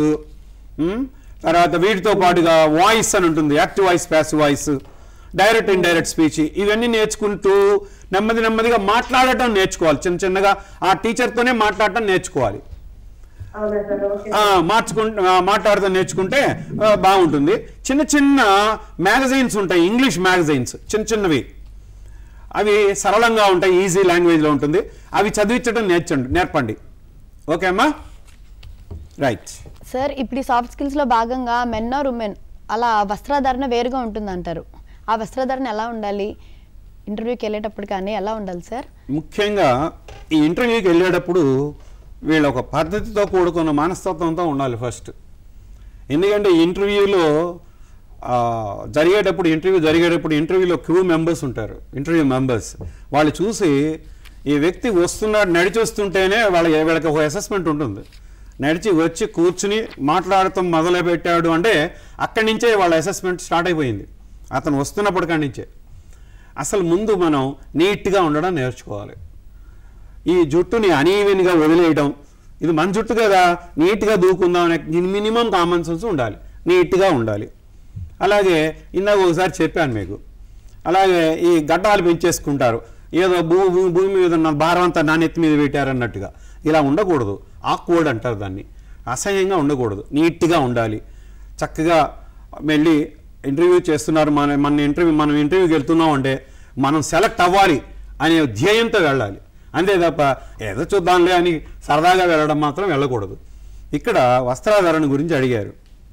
తర్వాత వీటితో పాటుగా వాయిస్ అని ఉంటుంది active voice passive voice direct indirect speech ఇవన్నీ నేర్చుకుంటూ నెమ్మది నెమ్మదిగా మాట్లాడటం నేర్చుకోవాలి చిన్న చిన్నగా ఆ టీచర్తోనే మాట్లాడటం నేర్చుకోవాలి అవునా సార్ ఓకే ఆ, మార్చుకుంటూ ఆ, మాట్లాడుతూ నేర్చుకుంటే ఆ, బాగుంటుంది చిన్న చిన్న మ్యాగజైన్స్ ఉంటాయి ఇంగ్లీష్ మ్యాగజైన్స్ చిన్న చిన్నవి అవి సరళంగా ఉంటాయి ఈజీ లాంగ్వేజ్లో ఉంటుంది అవి చదివించడం నేర్చండి నేర్పండి ఓకే అమ్మా రైట్ సార్ ఇప్పుడు ఈ సాఫ్ట్ స్కిల్స్లో భాగంగా మెన్ ఆర్ ఉమెన్ అలా వస్త్రధారణ వేరుగా ఉంటుంది అంటారు ఆ వస్త్రధారణ ఎలా ఉండాలి ఇంటర్వ్యూకి వెళ్ళేటప్పుడు కానీ ఎలా ఉండాలి సార్ ముఖ్యంగా ఈ ఇంటర్వ్యూకి వెళ్ళేటప్పుడు వీళ్ళు ఒక పద్ధతితో కూడుకున్న మనస్తత్వంతో ఉండాలి ఫస్ట్ ఎందుకంటే ఇంటర్వ్యూలో ఆ, జరిగేటప్పుడు ఇంటర్వ్యూ జరిగేటప్పుడు ఇంటర్వ్యూలో క్యూ మెంబర్స్ ఉంటారు ఇంటర్వ్యూ మెంబర్స్ వాళ్ళు చూసి ఈ వ్యక్తి వస్తున్నాడు నడిచి వస్తుంటేనే వాళ్ళ వీళ్ళకి ఒక అసెస్మెంట్ ఉంటుంది నడిచి వచ్చి కూర్చుని మాట్లాడటం మొదలుపెట్టాడు అంటే అక్కడి నుంచే వాళ్ళ అసెస్మెంట్ స్టార్ట్ అయిపోయింది అతను వస్తున్నప్పటికాడి నుంచే అసలు ముందు మనం నీట్గా ఉండడం నేర్చుకోవాలి ఈ జుట్టుని అనీవెన్గా వదిలేయడం ఇది మన జుట్టు కదా నీట్గా దూకుందాం అనే మినిమం కామన్ సెన్స్ ఉండాలి నీట్గా ఉండాలి అలాగే ఇందాక ఒకసారి చెప్పాను మీకు అలాగే ఈ గడ్డాలు పెంచేసుకుంటారు ఏదో భూ భూ- భూమి మీద ఉన్న భారం అంతా నా నెత్తి మీద పెట్టారన్నట్టుగా ఇలా ఉండకూడదు ఆక్వర్డ్ అంటారు దాన్ని అసహ్యంగా ఉండకూడదు నీట్గా ఉండాలి చక్కగా వెళ్ళి ఇంటర్వ్యూ చేస్తున్నారు మన మన ఇంటర్వ్యూ మనం ఇంటర్వ్యూకి వెళ్తున్నాం అంటే మనం సెలెక్ట్ అవ్వాలి అనే ధ్యేయంతో వెళ్ళాలి అంతే తప్ప ఏదో చూద్దాంలే అని సరదాగా వెళ్ళడం మాత్రం వెళ్ళకూడదు ఇక్కడ వస్త్రాధరణ గురించి అడిగారు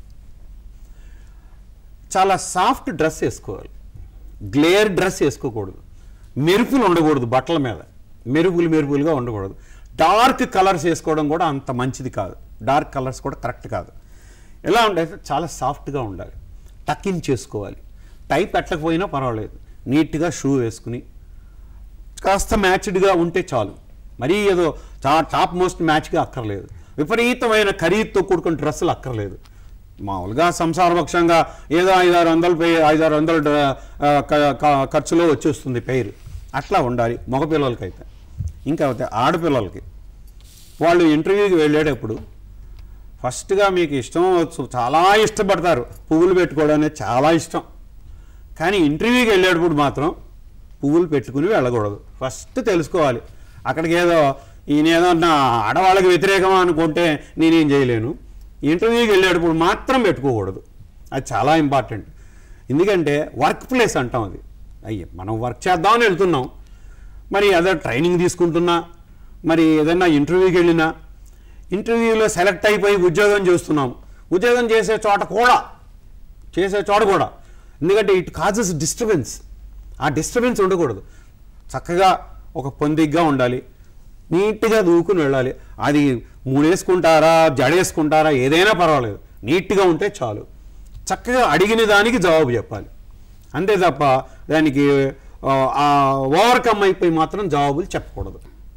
చాలా సాఫ్ట్ డ్రెస్ వేసుకోవాలి గ్లేర్ డ్రెస్ వేసుకోకూడదు మెరుపులు ఉండకూడదు బట్టల మీద మెరుపులు మెరుపులుగా ఉండకూడదు డార్క్ కలర్స్ వేసుకోవడం కూడా అంత మంచిది కాదు డార్క్ కలర్స్ కూడా కరెక్ట్ కాదు ఎలా ఉంటే చాలా సాఫ్ట్గా ఉండాలి టకిన్ చేసుకోవాలి టై పెట్టకపోయినా పర్వాలేదు నీట్గా షూ వేసుకుని కాస్త మ్యాచ్డ్గా ఉంటే చాలు మరీ ఏదో చా టాప్ మోస్ట్ మ్యాచ్గా అక్కర్లేదు విపరీతమైన ఖరీదుతో కూడుకున్న డ్రెస్సులు అక్కర్లేదు మామూలుగా సంసారపక్షంగా ఏదో ఐదారు వందలు పే ఐదారు వందల డ- ఆ, క- క- ఖర్చులో వచ్చేస్తుంది పేరు అట్లా ఉండాలి మగపిల్లలకైతే ఇంకా అయితే ఆడపిల్లలకి వాళ్ళు ఇంటర్వ్యూకి వెళ్ళేటప్పుడు ఫస్ట్గా మీకు ఇష్టం వచ్చు చాలా ఇష్టపడతారు పువ్వులు పెట్టుకోవడం అనేది చాలా ఇష్టం కానీ ఇంటర్వ్యూకి వెళ్ళేటప్పుడు మాత్రం పువ్వులు పెట్టుకుని వెళ్ళకూడదు ఫస్ట్ తెలుసుకోవాలి అక్కడికి ఏదో ఈయన ఏదో నా ఆడవాళ్ళకి వ్యతిరేకమా అనుకుంటే నేనేం చేయలేను ఇంటర్వ్యూకి వెళ్ళేటప్పుడు మాత్రం పెట్టుకోకూడదు అది చాలా ఇంపార్టెంట్ ఎందుకంటే వర్క్ ప్లేస్ అంటాం అది అయ్యే మనం వర్క్ చేద్దామని వెళ్తున్నాం మరి అదే ట్రైనింగ్ తీసుకుంటున్నా మరి ఏదైనా ఇంటర్వ్యూకి వెళ్ళినా ఇంటర్వ్యూలో సెలెక్ట్ అయిపోయి ఉద్యోగం చేస్తున్నాం ఉద్యోగం చేసే చోట కూడా చేసే చోట కూడా ఎందుకంటే ఇట్ కాజెస్ డిస్టర్బెన్స్ ఆ డిస్టర్బెన్స్ ఉండకూడదు చక్కగా ఒక పొందిగ్గా ఉండాలి నీట్గా దూకుని వెళ్ళాలి అది మూడేసుకుంటారా జడేసుకుంటారా ఏదైనా పర్వాలేదు నీట్గా ఉంటే చాలు చక్కగా అడిగిన దానికి జవాబు చెప్పాలి అంతే తప్ప దానికి ఆ, ఓవర్కమ్ అయిపోయి మాత్రం జవాబులు చెప్పకూడదు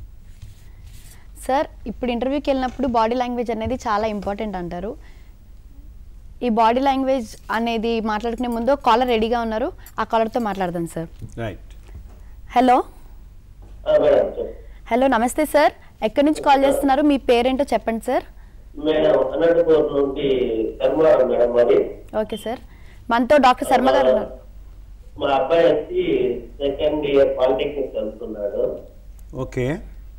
సార్ ఇప్పుడు ఇంటర్వ్యూకి వెళ్ళినప్పుడు బాడీ లాంగ్వేజ్ అనేది చాలా ఇంపార్టెంట్ అంటారు ఈ బాడీ లాంగ్వేజ్ అనేది మాట్లాడుకునే ముందు కాలర్ రెడీగా ఉన్నారు ఆ కాలర్తో మాట్లాడదాం సార్ రైట్ హలో ఆ, మేడం చెప్పు. హలో నమస్తే సార్ ఎక్కడి నుంచి కాల్ చేస్తున్నారు మీ పేరేంటో చెప్పండి సార్ మేడం అనంతపూర్ నుండి ధర్మవరం మేడం మరి ఓకే సార్ మనతో డాక్టర్ శర్మ గారు ఉన్నారు మా అబ్బాయి వచ్చి సెకండ్ ఇయర్ పాలిటెక్నిక్ చదువుతున్నాడు ఓకే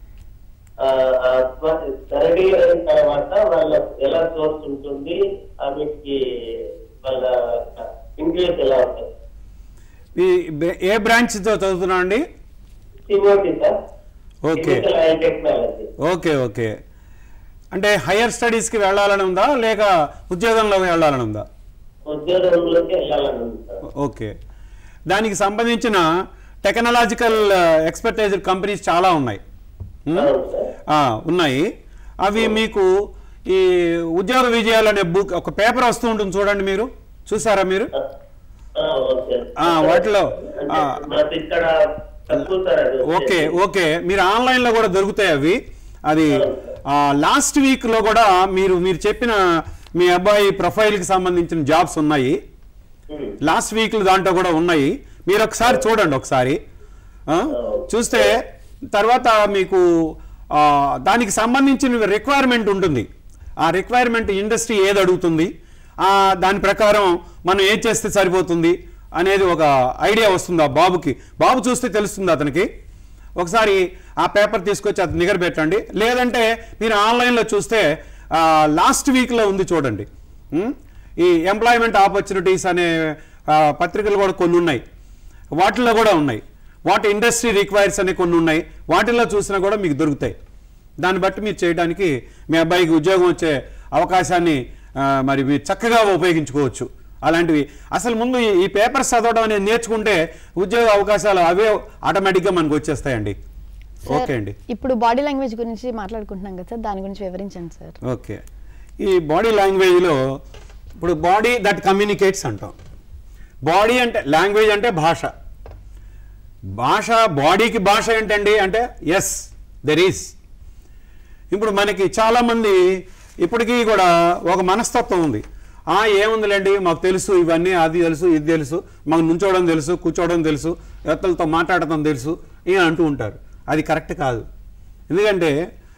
థర్డ్ ఇయర్ అయిన తర్వాత వాళ్ళ ఎలా సోర్స్ ఉంటుంది ఆమెకి వాళ్ళ ఇంగ్లీష్ ఎలా ఉంటుంది ఈ బే- ఏ బ్రాంచ్తో చదువుతున్నా అండి COT sir okay physical and technology okay okay అంటే హయ్యర్ స్టడీస్కి వెళ్ళాలని ఉందా లేక ఉద్యోగంలోకి వెళ్ళాలని ఉందా ఉద్యోగంలోకి వెళ్ళాలని ఉంది సార్ ఓకే దానికి సంబంధించిన టెక్నాలజికల్ ఎక్స్పర్టైజ్ కంపెనీస్ చాలా ఉన్నాయి ఉమ్, అవును సార్ ఆ, ఉన్నాయి అవి మీకు ఈ ఉద్యోగ విజయాలు అనే బుక్ ఒక పేపర్ వస్తూ ఉంటుంది చూడండి మీరు చూసారా మీరు ఆ, ఓకే ఆ, వాటిలో, ఆ. అంటే మాకు ఇక్కడ తక్కువ సార్ అది ఓకే వచ్చేసి. ఓకే మీరు ఆన్లైన్లో కూడా దొరుకుతాయి అవి అది లాస్ట్ వీక్లో కూడా మీరు మీరు చెప్పిన మీ అబ్బాయి ప్రొఫైల్కి సంబంధించిన జాబ్స్ ఉన్నాయి ఉమ్. లాస్ట్ వీక్లో దాంట్లో కూడా ఉన్నాయి మీరు ఒకసారి చూడండి ఒకసారి ఆ? చూస్తే తర్వాత మీకు ఆ, దానికి సంబంధించిన రిక్వైర్మెంట్ ఉంటుంది ఆ రిక్వైర్మెంట్ ఇండస్ట్రీ ఏది అడుగుతుంది ఆ, దాని ప్రకారం మనం ఏం చేస్తే సరిపోతుంది అనేది ఒక ఐడియా వస్తుంది ఆ బాబుకి బాబు చూస్తే తెలుస్తుంది అతనికి ఒకసారి ఆ పేపర్ తీసుకొచ్చి అది నిగర పెట్టండి లేదంటే మీరు ఆన్లైన్లో చూస్తే లాస్ట్ వీక్లో ఉంది చూడండి ఉం? ఈ ఎంప్లాయ్మెంట్ ఆపర్చునిటీస్ అనే ఆ, పత్రికలు కూడా కొన్ని ఉన్నాయి వాటిల్లో కూడా ఉన్నాయి వాటి ఇండస్ట్రీ రిక్వైర్స్ అనే కొన్ని ఉన్నాయి వాటిల్లో చూసినా కూడా మీకు దొరుకుతాయి దాన్ని బట్టి మీరు చేయడానికి మీ అబ్బాయికి ఉద్యోగం వచ్చే అవకాశాన్ని ఆ, మరి మీరు చక్కగా ఉపయోగించుకోవచ్చు అలాంటివి అసలు ముందు ఈ- ఈ పేపర్స్ చదవడం అనేది నేర్చుకుంటే ఉద్యోగ అవకాశాలు అవే ఆటోమేటిక్గా మనకు వచ్చేస్తాయండి సార్, ఓకే అండి ఇప్పుడు బాడీ లాంగ్వేజ్ గురించి మాట్లాడుకుంటున్నాం కదా సార్ దాని గురించి వివరించండి సార్ ఓకే ఈ బాడీ లాంగ్వేజ్లో ఇప్పుడు బాడీ దట్ కమ్యూనికేట్స్ అంటాం బాడీ అంటే లాంగ్వేజ్ అంటే భాష భాష బాడీకి భాష ఏంటండి అంటే ఎస్ దెర్ ఈస్ ఇప్పుడు మనకి చాలామంది ఇప్పటికీ కూడా ఒక మనస్తత్వం ఉంది ఆ ఏముందిలేండి మాకు తెలుసు ఇవన్నీ అది తెలుసు ఇది తెలుసు మాకు నుంచోవడం తెలుసు కూర్చోవడం తెలుసు ఎత్తలతో మాట్లాడటం తెలుసు అని అంటూ ఉంటారు అది కరెక్ట్ కాదు ఎందుకంటే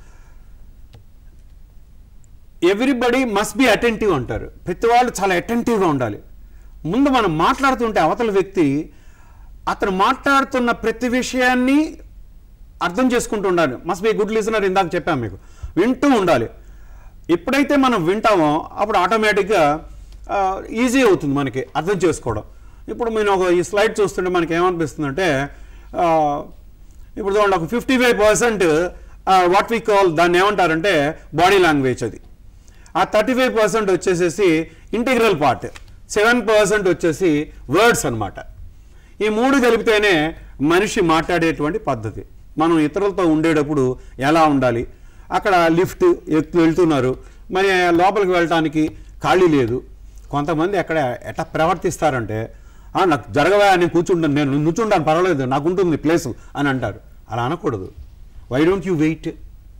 ఎవ్రీబడి మస్ట్ బి అటెంటివ్ అంటారు ప్రతి వాళ్ళు చాలా అటెంటివ్గా ఉండాలి ముందు మనం మాట్లాడుతుంటే అవతల వ్యక్తి అతను మాట్లాడుతున్న ప్రతి విషయాన్ని అర్థం చేసుకుంటూ ఉండాలి మస్ట్ బి గుడ్ లిజనర్ ఇందాక చెప్పాను మీకు వింటూ ఉండాలి ఎప్పుడైతే మనం వింటామో అప్పుడు ఆటోమేటిక్గా ఈజీ అవుతుంది మనకి అర్థం చేసుకోవడం ఇప్పుడు నేను ఒక ఈ స్లైడ్ చూస్తుంటే మనకి ఏమనిపిస్తుందంటే ఆ, ఇప్పుడు చూడండి ఒక fifty five percent what we call దాన్ని ఏమంటారంటే బాడీ లాంగ్వేజ్ అది ఆ థర్టీ ఫైవ్ పర్సెంట్ వచ్చేసేసి ఇంటిగ్రల్ పార్ట్ సెవెన్ పర్సెంట్ వచ్చేసి వర్డ్స్ అన్నమాట ఈ మూడు కలిపితేనే మనిషి మాట్లాడేటువంటి పద్ధతి మనం ఇతరులతో ఉండేటప్పుడు ఎలా ఉండాలి అక్కడ లిఫ్ట్ ఎక్కు వెళ్తున్నారు మరి లోపలికి వెళ్ళటానికి ఖాళీ లేదు కొంతమంది అక్కడ ఎట్లా ప్రవర్తిస్తారంటే "ఆ, నాకు జరగవా నేను కూర్చుంటాను నేను నుంచుంటాను పర్వాలేదు నాకు ఉంటుంది ప్లేసు అని అంటారు అలా అనకూడదు వై డోంట్ యూ వెయిట్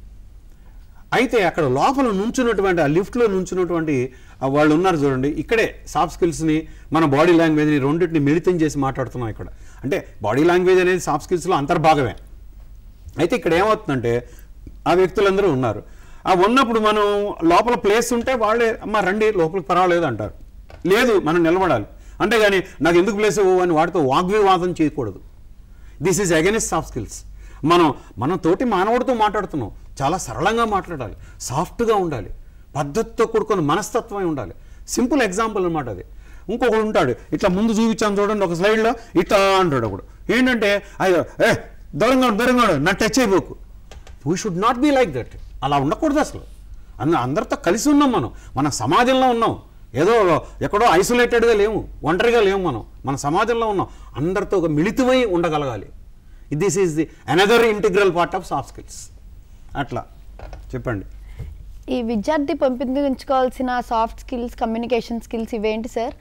అయితే అక్కడ లోపల నుంచున్నటువంటి ఆ లిఫ్ట్లో నుంచున్నటువంటి ఆ వాళ్ళు ఉన్నారు చూడండి ఇక్కడే సాఫ్ట్ స్కిల్స్ని మన బాడీ లాంగ్వేజ్ని రెండింటిని మిళితం చేసి మాట్లాడుతున్నాం ఇక్కడ అంటే బాడీ లాంగ్వేజ్ అనేది సాఫ్ట్ స్కిల్స్లో అంతర్భాగమే అయితే ఇక్కడ ఏమవుతుందంటే ఆ వ్యక్తులందరూ ఉన్నారు ఆ ఉన్నప్పుడు మనం లోపల ప్లేస్ ఉంటే వాళ్ళే అమ్మ రండి లోపలికి పర్వాలేదు అంటారు లేదు మనం నిలబడాలి అంతేగాని నాకు ఎందుకు ప్లేస్ ఇవ్వవు అని వాటితో వాగ్వివాదం చేయకూడదు this is against soft skills మనం మనం తోటి మానవుడితో మాట్లాడుతున్నాం చాలా సరళంగా మాట్లాడాలి సాఫ్ట్గా ఉండాలి పద్ధతితో కూడుకున్న మనస్తత్వమే ఉండాలి సింపుల్ ఎగ్జాంపుల్ అనమాట అది ఇంకొకడు ఉంటాడు ఇట్లా ముందు చూపించాను చూడండి ఒక స్లైడ్లో ఇట్లా అంటాడు ఒకడు ఏంటంటే అయ్యో ఏ దూరంగా ఉండు, దూరంగా ఉండు, నా టచ్ అయిపోకు we should not be like that అలా ఉండకూడదు అసలు అంద అందరితో కలిసి ఉన్నాం మనం మన సమాజంలో ఉన్నాం ఏదో ఎక్కడో ఐసోలేటెడ్గా లేము ఒంటరిగా లేము మనం మన సమాజంలో ఉన్నాం అందరితో ఒక మిళితమై ఉండగలగాలి this is the another integral part of soft skills అట్లా చెప్పండి ఈ విద్యార్థి పెంపొందించుకోవాల్సిన సాఫ్ట్ స్కిల్స్ కమ్యూనికేషన్ స్కిల్స్ ఇవేంటి సార్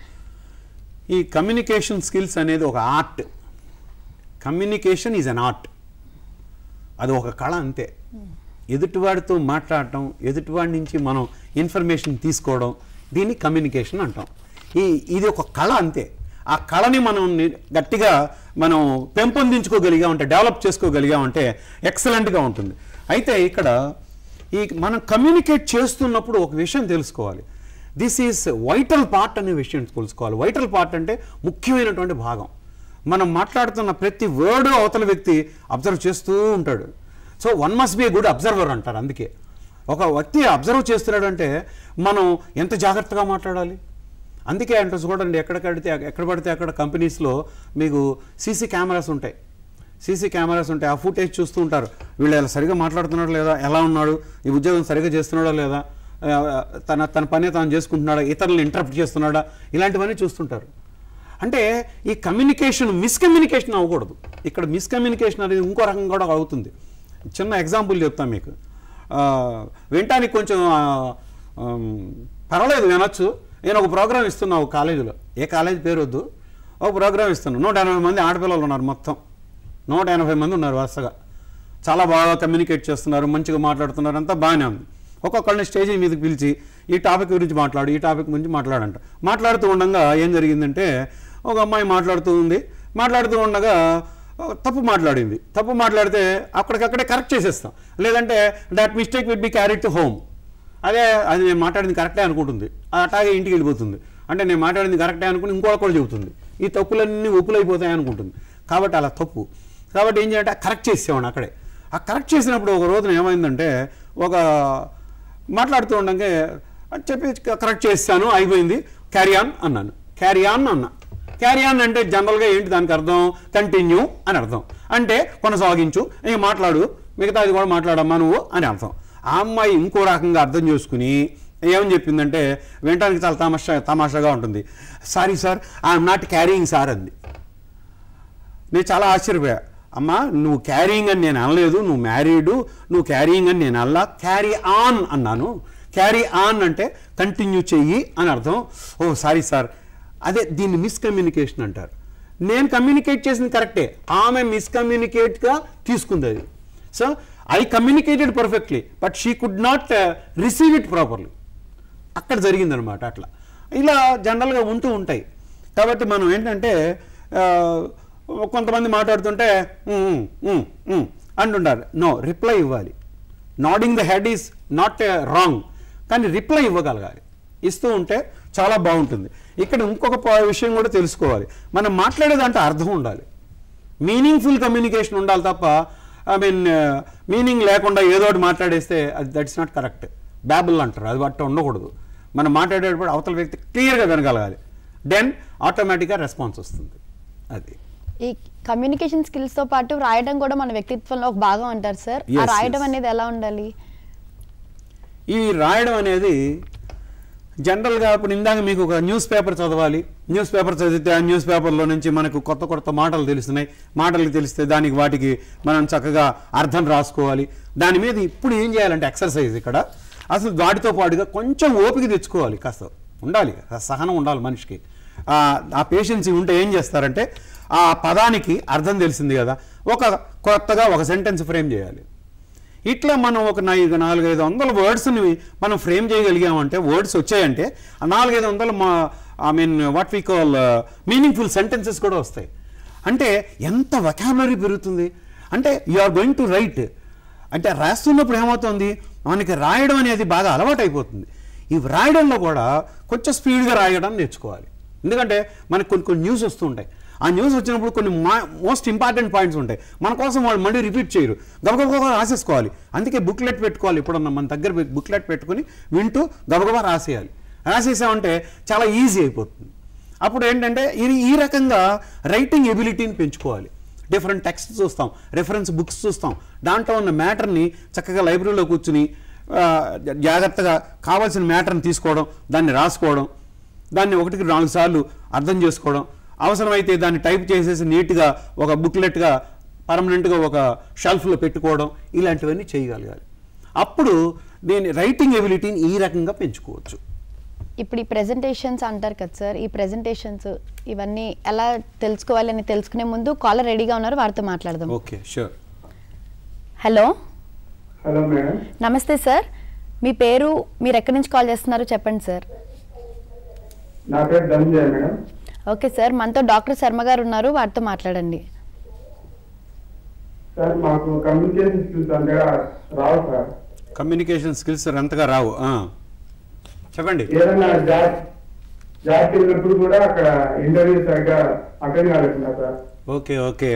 ఈ కమ్యూనికేషన్ స్కిల్స్ అనేది ఒక art communication is an art అది ఒక కళ అంతే ఎదుటివాడితో మాట్లాడటం ఎదుటివాడి నుంచి మనం ఇన్ఫర్మేషన్ తీసుకోవడం దీన్ని కమ్యూనికేషన్ అంటాం ఈ ఇది ఒక కళ అంతే ఆ కళని మనం ని- గట్టిగా మనం పెంపొందించుకోగలిగామంటే డెవలప్ చేసుకోగలిగామంటే ఎక్సలెంట్గా ఉంటుంది అయితే ఇక్కడ ఈ మనం కమ్యూనికేట్ చేస్తున్నప్పుడు ఒక విషయం తెలుసుకోవాలి దిస్ ఈజ్ వైటల్ పార్ట్ అనే విషయం తెలుసుకోవాలి వైటల్ పార్ట్ అంటే ముఖ్యమైనటువంటి భాగం మనం మాట్లాడుతున్న ప్రతి వర్డ్ అవతల వ్యక్తి అబ్జర్వ్ చేస్తూ ఉంటాడు so one must be a good observer అంటారు అందుకే ఒక వ్యక్తి అబ్జర్వ్ చేస్తున్నాడంటే మనం ఎంత జాగ్రత్తగా మాట్లాడాలి అందుకే అంటే చూడండి ఎక్కడ కడితే ఎక్కడ పడితే అక్కడ కంపెనీస్లో మీకు సీసీ కెమెరాస్ ఉంటాయి సీసీ కెమెరాస్ ఉంటాయి ఆ ఫుటేజ్ చూస్తూ ఉంటారు వీళ్ళు ఎలా సరిగా మాట్లాడుతున్నాడు లేదా ఎలా ఉన్నాడు ఈ ఉద్యోగం సరిగా చేస్తున్నాడా లేదా ఆ, తన తన పని తాను చేసుకుంటున్నాడా ఇతరులను ఇంటరప్ట్ చేస్తున్నాడా ఇలాంటివన్నీ చూస్తుంటారు అంటే ఈ కమ్యూనికేషన్ మిస్కమ్యూనికేషన్ అవ్వకూడదు ఇక్కడ మిస్కమ్యూనికేషన్ అనేది ఇంకో రకంగా కూడా అవుతుంది చిన్న ఎగ్జాంపుల్ చెప్తాను మీకు ఆ, వినటానికి కొంచెం ఆ, ఆమ్, పర్వాలేదు వినొచ్చు నేను ఒక ప్రోగ్రామ్ ఇస్తున్నా ఒక కాలేజీలో ఏ కాలేజీ పేరు వద్దు ఒక ప్రోగ్రామ్ ఇస్తున్నాను నూట ఎనభై మంది ఆడపిల్లలు ఉన్నారు మొత్తం నూట ఎనభై మంది ఉన్నారు వరుసగా చాలా బాగా కమ్యూనికేట్ చేస్తున్నారు మంచిగా మాట్లాడుతున్నారు అంతా బాగానే ఉంది ఒక్కొక్కళ్ళని స్టేజ్ మీదకి పిలిచి ఈ టాపిక్ గురించి మాట్లాడు ఈ టాపిక్ గురించి మాట్లాడంట మాట్లాడుతూ ఉండగా ఏం జరిగిందంటే ఒక అమ్మాయి మాట్లాడుతూ ఉంది మాట్లాడుతూ ఉండగా ఆ, తప్పు మాట్లాడింది తప్పు మాట్లాడితే అక్కడికక్కడే కరెక్ట్ చేసేస్తాం లేదంటే that mistake will be carry to home అదే అది నేను మాట్లాడింది కరెక్టే అనుకుంటుంది అట్లాగే ఇంటికి వెళ్ళిపోతుంది అంటే నేను మాట్లాడింది కరెక్టే అనుకుని ఇంకోటి కూడా చెబుతుంది ఈ తప్పులన్నీ ఒప్పులైపోతాయి అనుకుంటుంది కాబట్టి అలా తప్పు కాబట్టి ఏం చేయాలంటే కరెక్ట్ చేసేవాడిని అక్కడే ఆ కరెక్ట్ చేసినప్పుడు ఒక రోజున ఏమైందంటే ఒక మాట్లాడుతూ ఉండగా అది చెప్పి కరెక్ట్ చేస్తాను అయిపోయింది క్యారీ ఆన్ అన్నాను క్యారీ ఆన్ అన్నా క్యారీ ఆన్ అంటే జనరల్గా ఏంటి దానికి అర్థం కంటిన్యూ అని అర్థం అంటే కొనసాగించు ఇంక మాట్లాడు మిగతా అది కూడా మాట్లాడమ్మా నువ్వు అని అర్థం ఆ అమ్మాయి ఇంకో రకంగా అర్థం చేసుకుని ఏమని చెప్పిందంటే వినటానికి చాలా తమాషా తమాషాగా ఉంటుంది sorry sir I'm not carrying sir అంది నేను చాలా ఆశ్చర్యపోయా అమ్మా నువ్వు క్యారీయింగ్ అని నేను అనలేదు నువ్వు మ్యారీడు నువ్వు క్యారీయింగ్ అని నేను అనలా క్యారీ ఆన్ అన్నాను క్యారీ ఆన్ అంటే కంటిన్యూ చెయ్యి అని అర్థం ఓ సారీ సార్ అదే దీన్ని మిస్కమ్యూనికేషన్ అంటారు నేను కమ్యూనికేట్ చేసింది కరెక్టే ఆమె మిస్కమ్యూనికేట్గా తీసుకుంది అది so I communicated perfectly but she could not receive it properly అక్కడ జరిగిందనమాట అట్లా ఇలా జనరల్గా ఉంటూ ఉంటాయి కాబట్టి మనం ఏంటంటే ఆ, కొంతమంది మాట్లాడుతుంటే "ఉమ్, ఉమ్, ఉమ్, ఉమ్" అంటుంటారు నో రిప్లై ఇవ్వాలి nodding the head is not wrong కానీ రిప్లై ఇవ్వగలగాలి ఇస్తూ ఉంటే చాలా బాగుంటుంది ఇక్కడ ఇంకొక ప- విషయం కూడా తెలుసుకోవాలి మనం మాట్లాడేదంటే అర్థం ఉండాలి మీనింగ్ఫుల్ కమ్యూనికేషన్ ఉండాలి తప్ప ఐ మీన్ మీనింగ్ లేకుండా ఏదో ఒకటి మాట్లాడేస్తే అది దట్స్ నాట్ కరెక్ట్ బ్యాబుల్ అంటారు అది అట్ట ఉండకూడదు మనం మాట్లాడేటప్పుడు అవతల వ్యక్తి క్లియర్గా వినగలగాలి దెన్ ఆటోమేటిక్గా రెస్పాన్స్ వస్తుంది అది ఈ కమ్యూనికేషన్ స్కిల్స్ తో పాటు రాయడం కూడా మన వ్యక్తిత్వంలో ఒక భాగం అంటారు సార్ ఆ Yes, రాయడం yes. అనేది ఎలా ఉండాలి ఈ రాయడం అనేది జనరల్గా ఇప్పుడు ఇందాక మీకు ఒక న్యూస్ పేపర్ చదవాలి న్యూస్ పేపర్ చదివితే ఆ న్యూస్ పేపర్లో నుంచి మనకు కొత్త కొత్త మాటలు తెలుస్తున్నాయి మాటలు తెలిస్తే దానికి వాటికి మనం చక్కగా అర్థం రాసుకోవాలి దాని మీద ఇప్పుడు ఏం చేయాలంటే ఎక్సర్సైజ్ ఇక్కడ అసలు వాటితో పాటుగా కొంచెం ఓపిక తెచ్చుకోవాలి కాస్త ఉండాలి సహనం ఉండాలి మనిషికి ఆ- ఆ పేషెన్సీ ఉంటే ఏం చేస్తారంటే ఆ పదానికి అర్థం తెలిసింది కదా ఒక కొత్తగా ఒక సెంటెన్స్ ఫ్రేమ్ చేయాలి ఇట్లా మనం ఒక నై- నాలుగైదు వందల వర్డ్స్ని మనం ఫ్రేమ్ చేయగలిగామంటే వర్డ్స్ వచ్చాయంటే ఆ నాలుగైదు వందల మా I mean what we call meaningful sentences కూడా వస్తాయి అంటే ఎంత వకాబులరీ పెరుగుతుంది అంటే you are going to write అంటే రాస్తున్నప్పుడు ఏమవుతుంది మనకి రాయడం అనేది బాగా అలవాటు అయిపోతుంది ఈ రాయడంలో కూడా కొంచెం స్పీడ్గా రాయడం నేర్చుకోవాలి ఎందుకంటే మనకు కొన్ని కొన్ని న్యూస్ వస్తూ ఉంటాయి ఆ న్యూస్ వచ్చినప్పుడు కొన్ని మోస్ట్ ఇంపార్టెంట్ పాయింట్స్ ఉంటాయి మన కోసం వాళ్ళు మళ్ళీ రిపీట్ చేయరు గబగబా రాసేసుకోవాలి అందుకే బుక్లెట్ పెట్టుకోవాలి ఇప్పుడున్న మన దగ్గర బుక్లెట్ పెట్టుకుని వింటూ గబగబా రాసేయాలి రాసేసామంటే చాలా ఈజీ అయిపోతుంది అప్పుడు ఏంటంటే ఇది ఈ రకంగా రైటింగ్ ఎబిలిటీని పెంచుకోవాలి డిఫరెంట్ టెక్స్ట్ చూస్తాం రెఫరెన్స్ బుక్స్ చూస్తాం దాంట్లో ఉన్న మ్యాటర్ని చక్కగా లైబ్రరీలో కూర్చుని ఆ, జాగ్రత్తగా కావాల్సిన మ్యాటర్ని తీసుకోవడం దాన్ని రాసుకోవడం దాన్ని ఒకటికి నాలుగు సార్లు అర్థం చేసుకోవడం అవసరమైతే దాన్ని టైప్ చేసేసి నీట్గా ఒక బుక్లెట్గా పర్మనెంట్గా ఒక షెల్ఫ్లో పెట్టుకోవడం ఇలాంటివన్నీ చేయగలగాలి అప్పుడు దీని రైటింగ్ ఎబిలిటీని ఈ రకంగా పెంచుకోవచ్చు ఇప్పుడు ఈ ప్రెజెంటేషన్స్ అంటారు కదా సార్ ఈ ప్రెజెంటేషన్స్ ఇవన్నీ ఎలా తెలుసుకోవాలి అని తెలుసుకునే ముందు కాలర్ రెడీగా ఉన్నారు వారితో మాట్లాడదాం okay sure hello hello madam నమస్తే సార్ మీ పేరు మీరు ఎక్కడి నుంచి కాల్ చేస్తున్నారు చెప్పండి సార్ నా పేరు ధనంజయ మేడం ఓకే సార్ మనతో డాక్టర్ శర్మ గారు ఉన్నారు వారితో మాట్లాడండి సార్ మాకు కమ్యూనికేషన్ స్కిల్స్ అంతగా రావు సార్ కమ్యూనికేషన్ స్కిల్స్ ఎంతగా రావు ఆ. చెప్పండి ఏదైనా జాబ్ జాబ్కి వెళ్ళినప్పుడు కూడా అక్కడ ఇంటర్వ్యూ సరిగ్గా అటెండ్ కాలేకుండా సార్ ఓకే ఓకే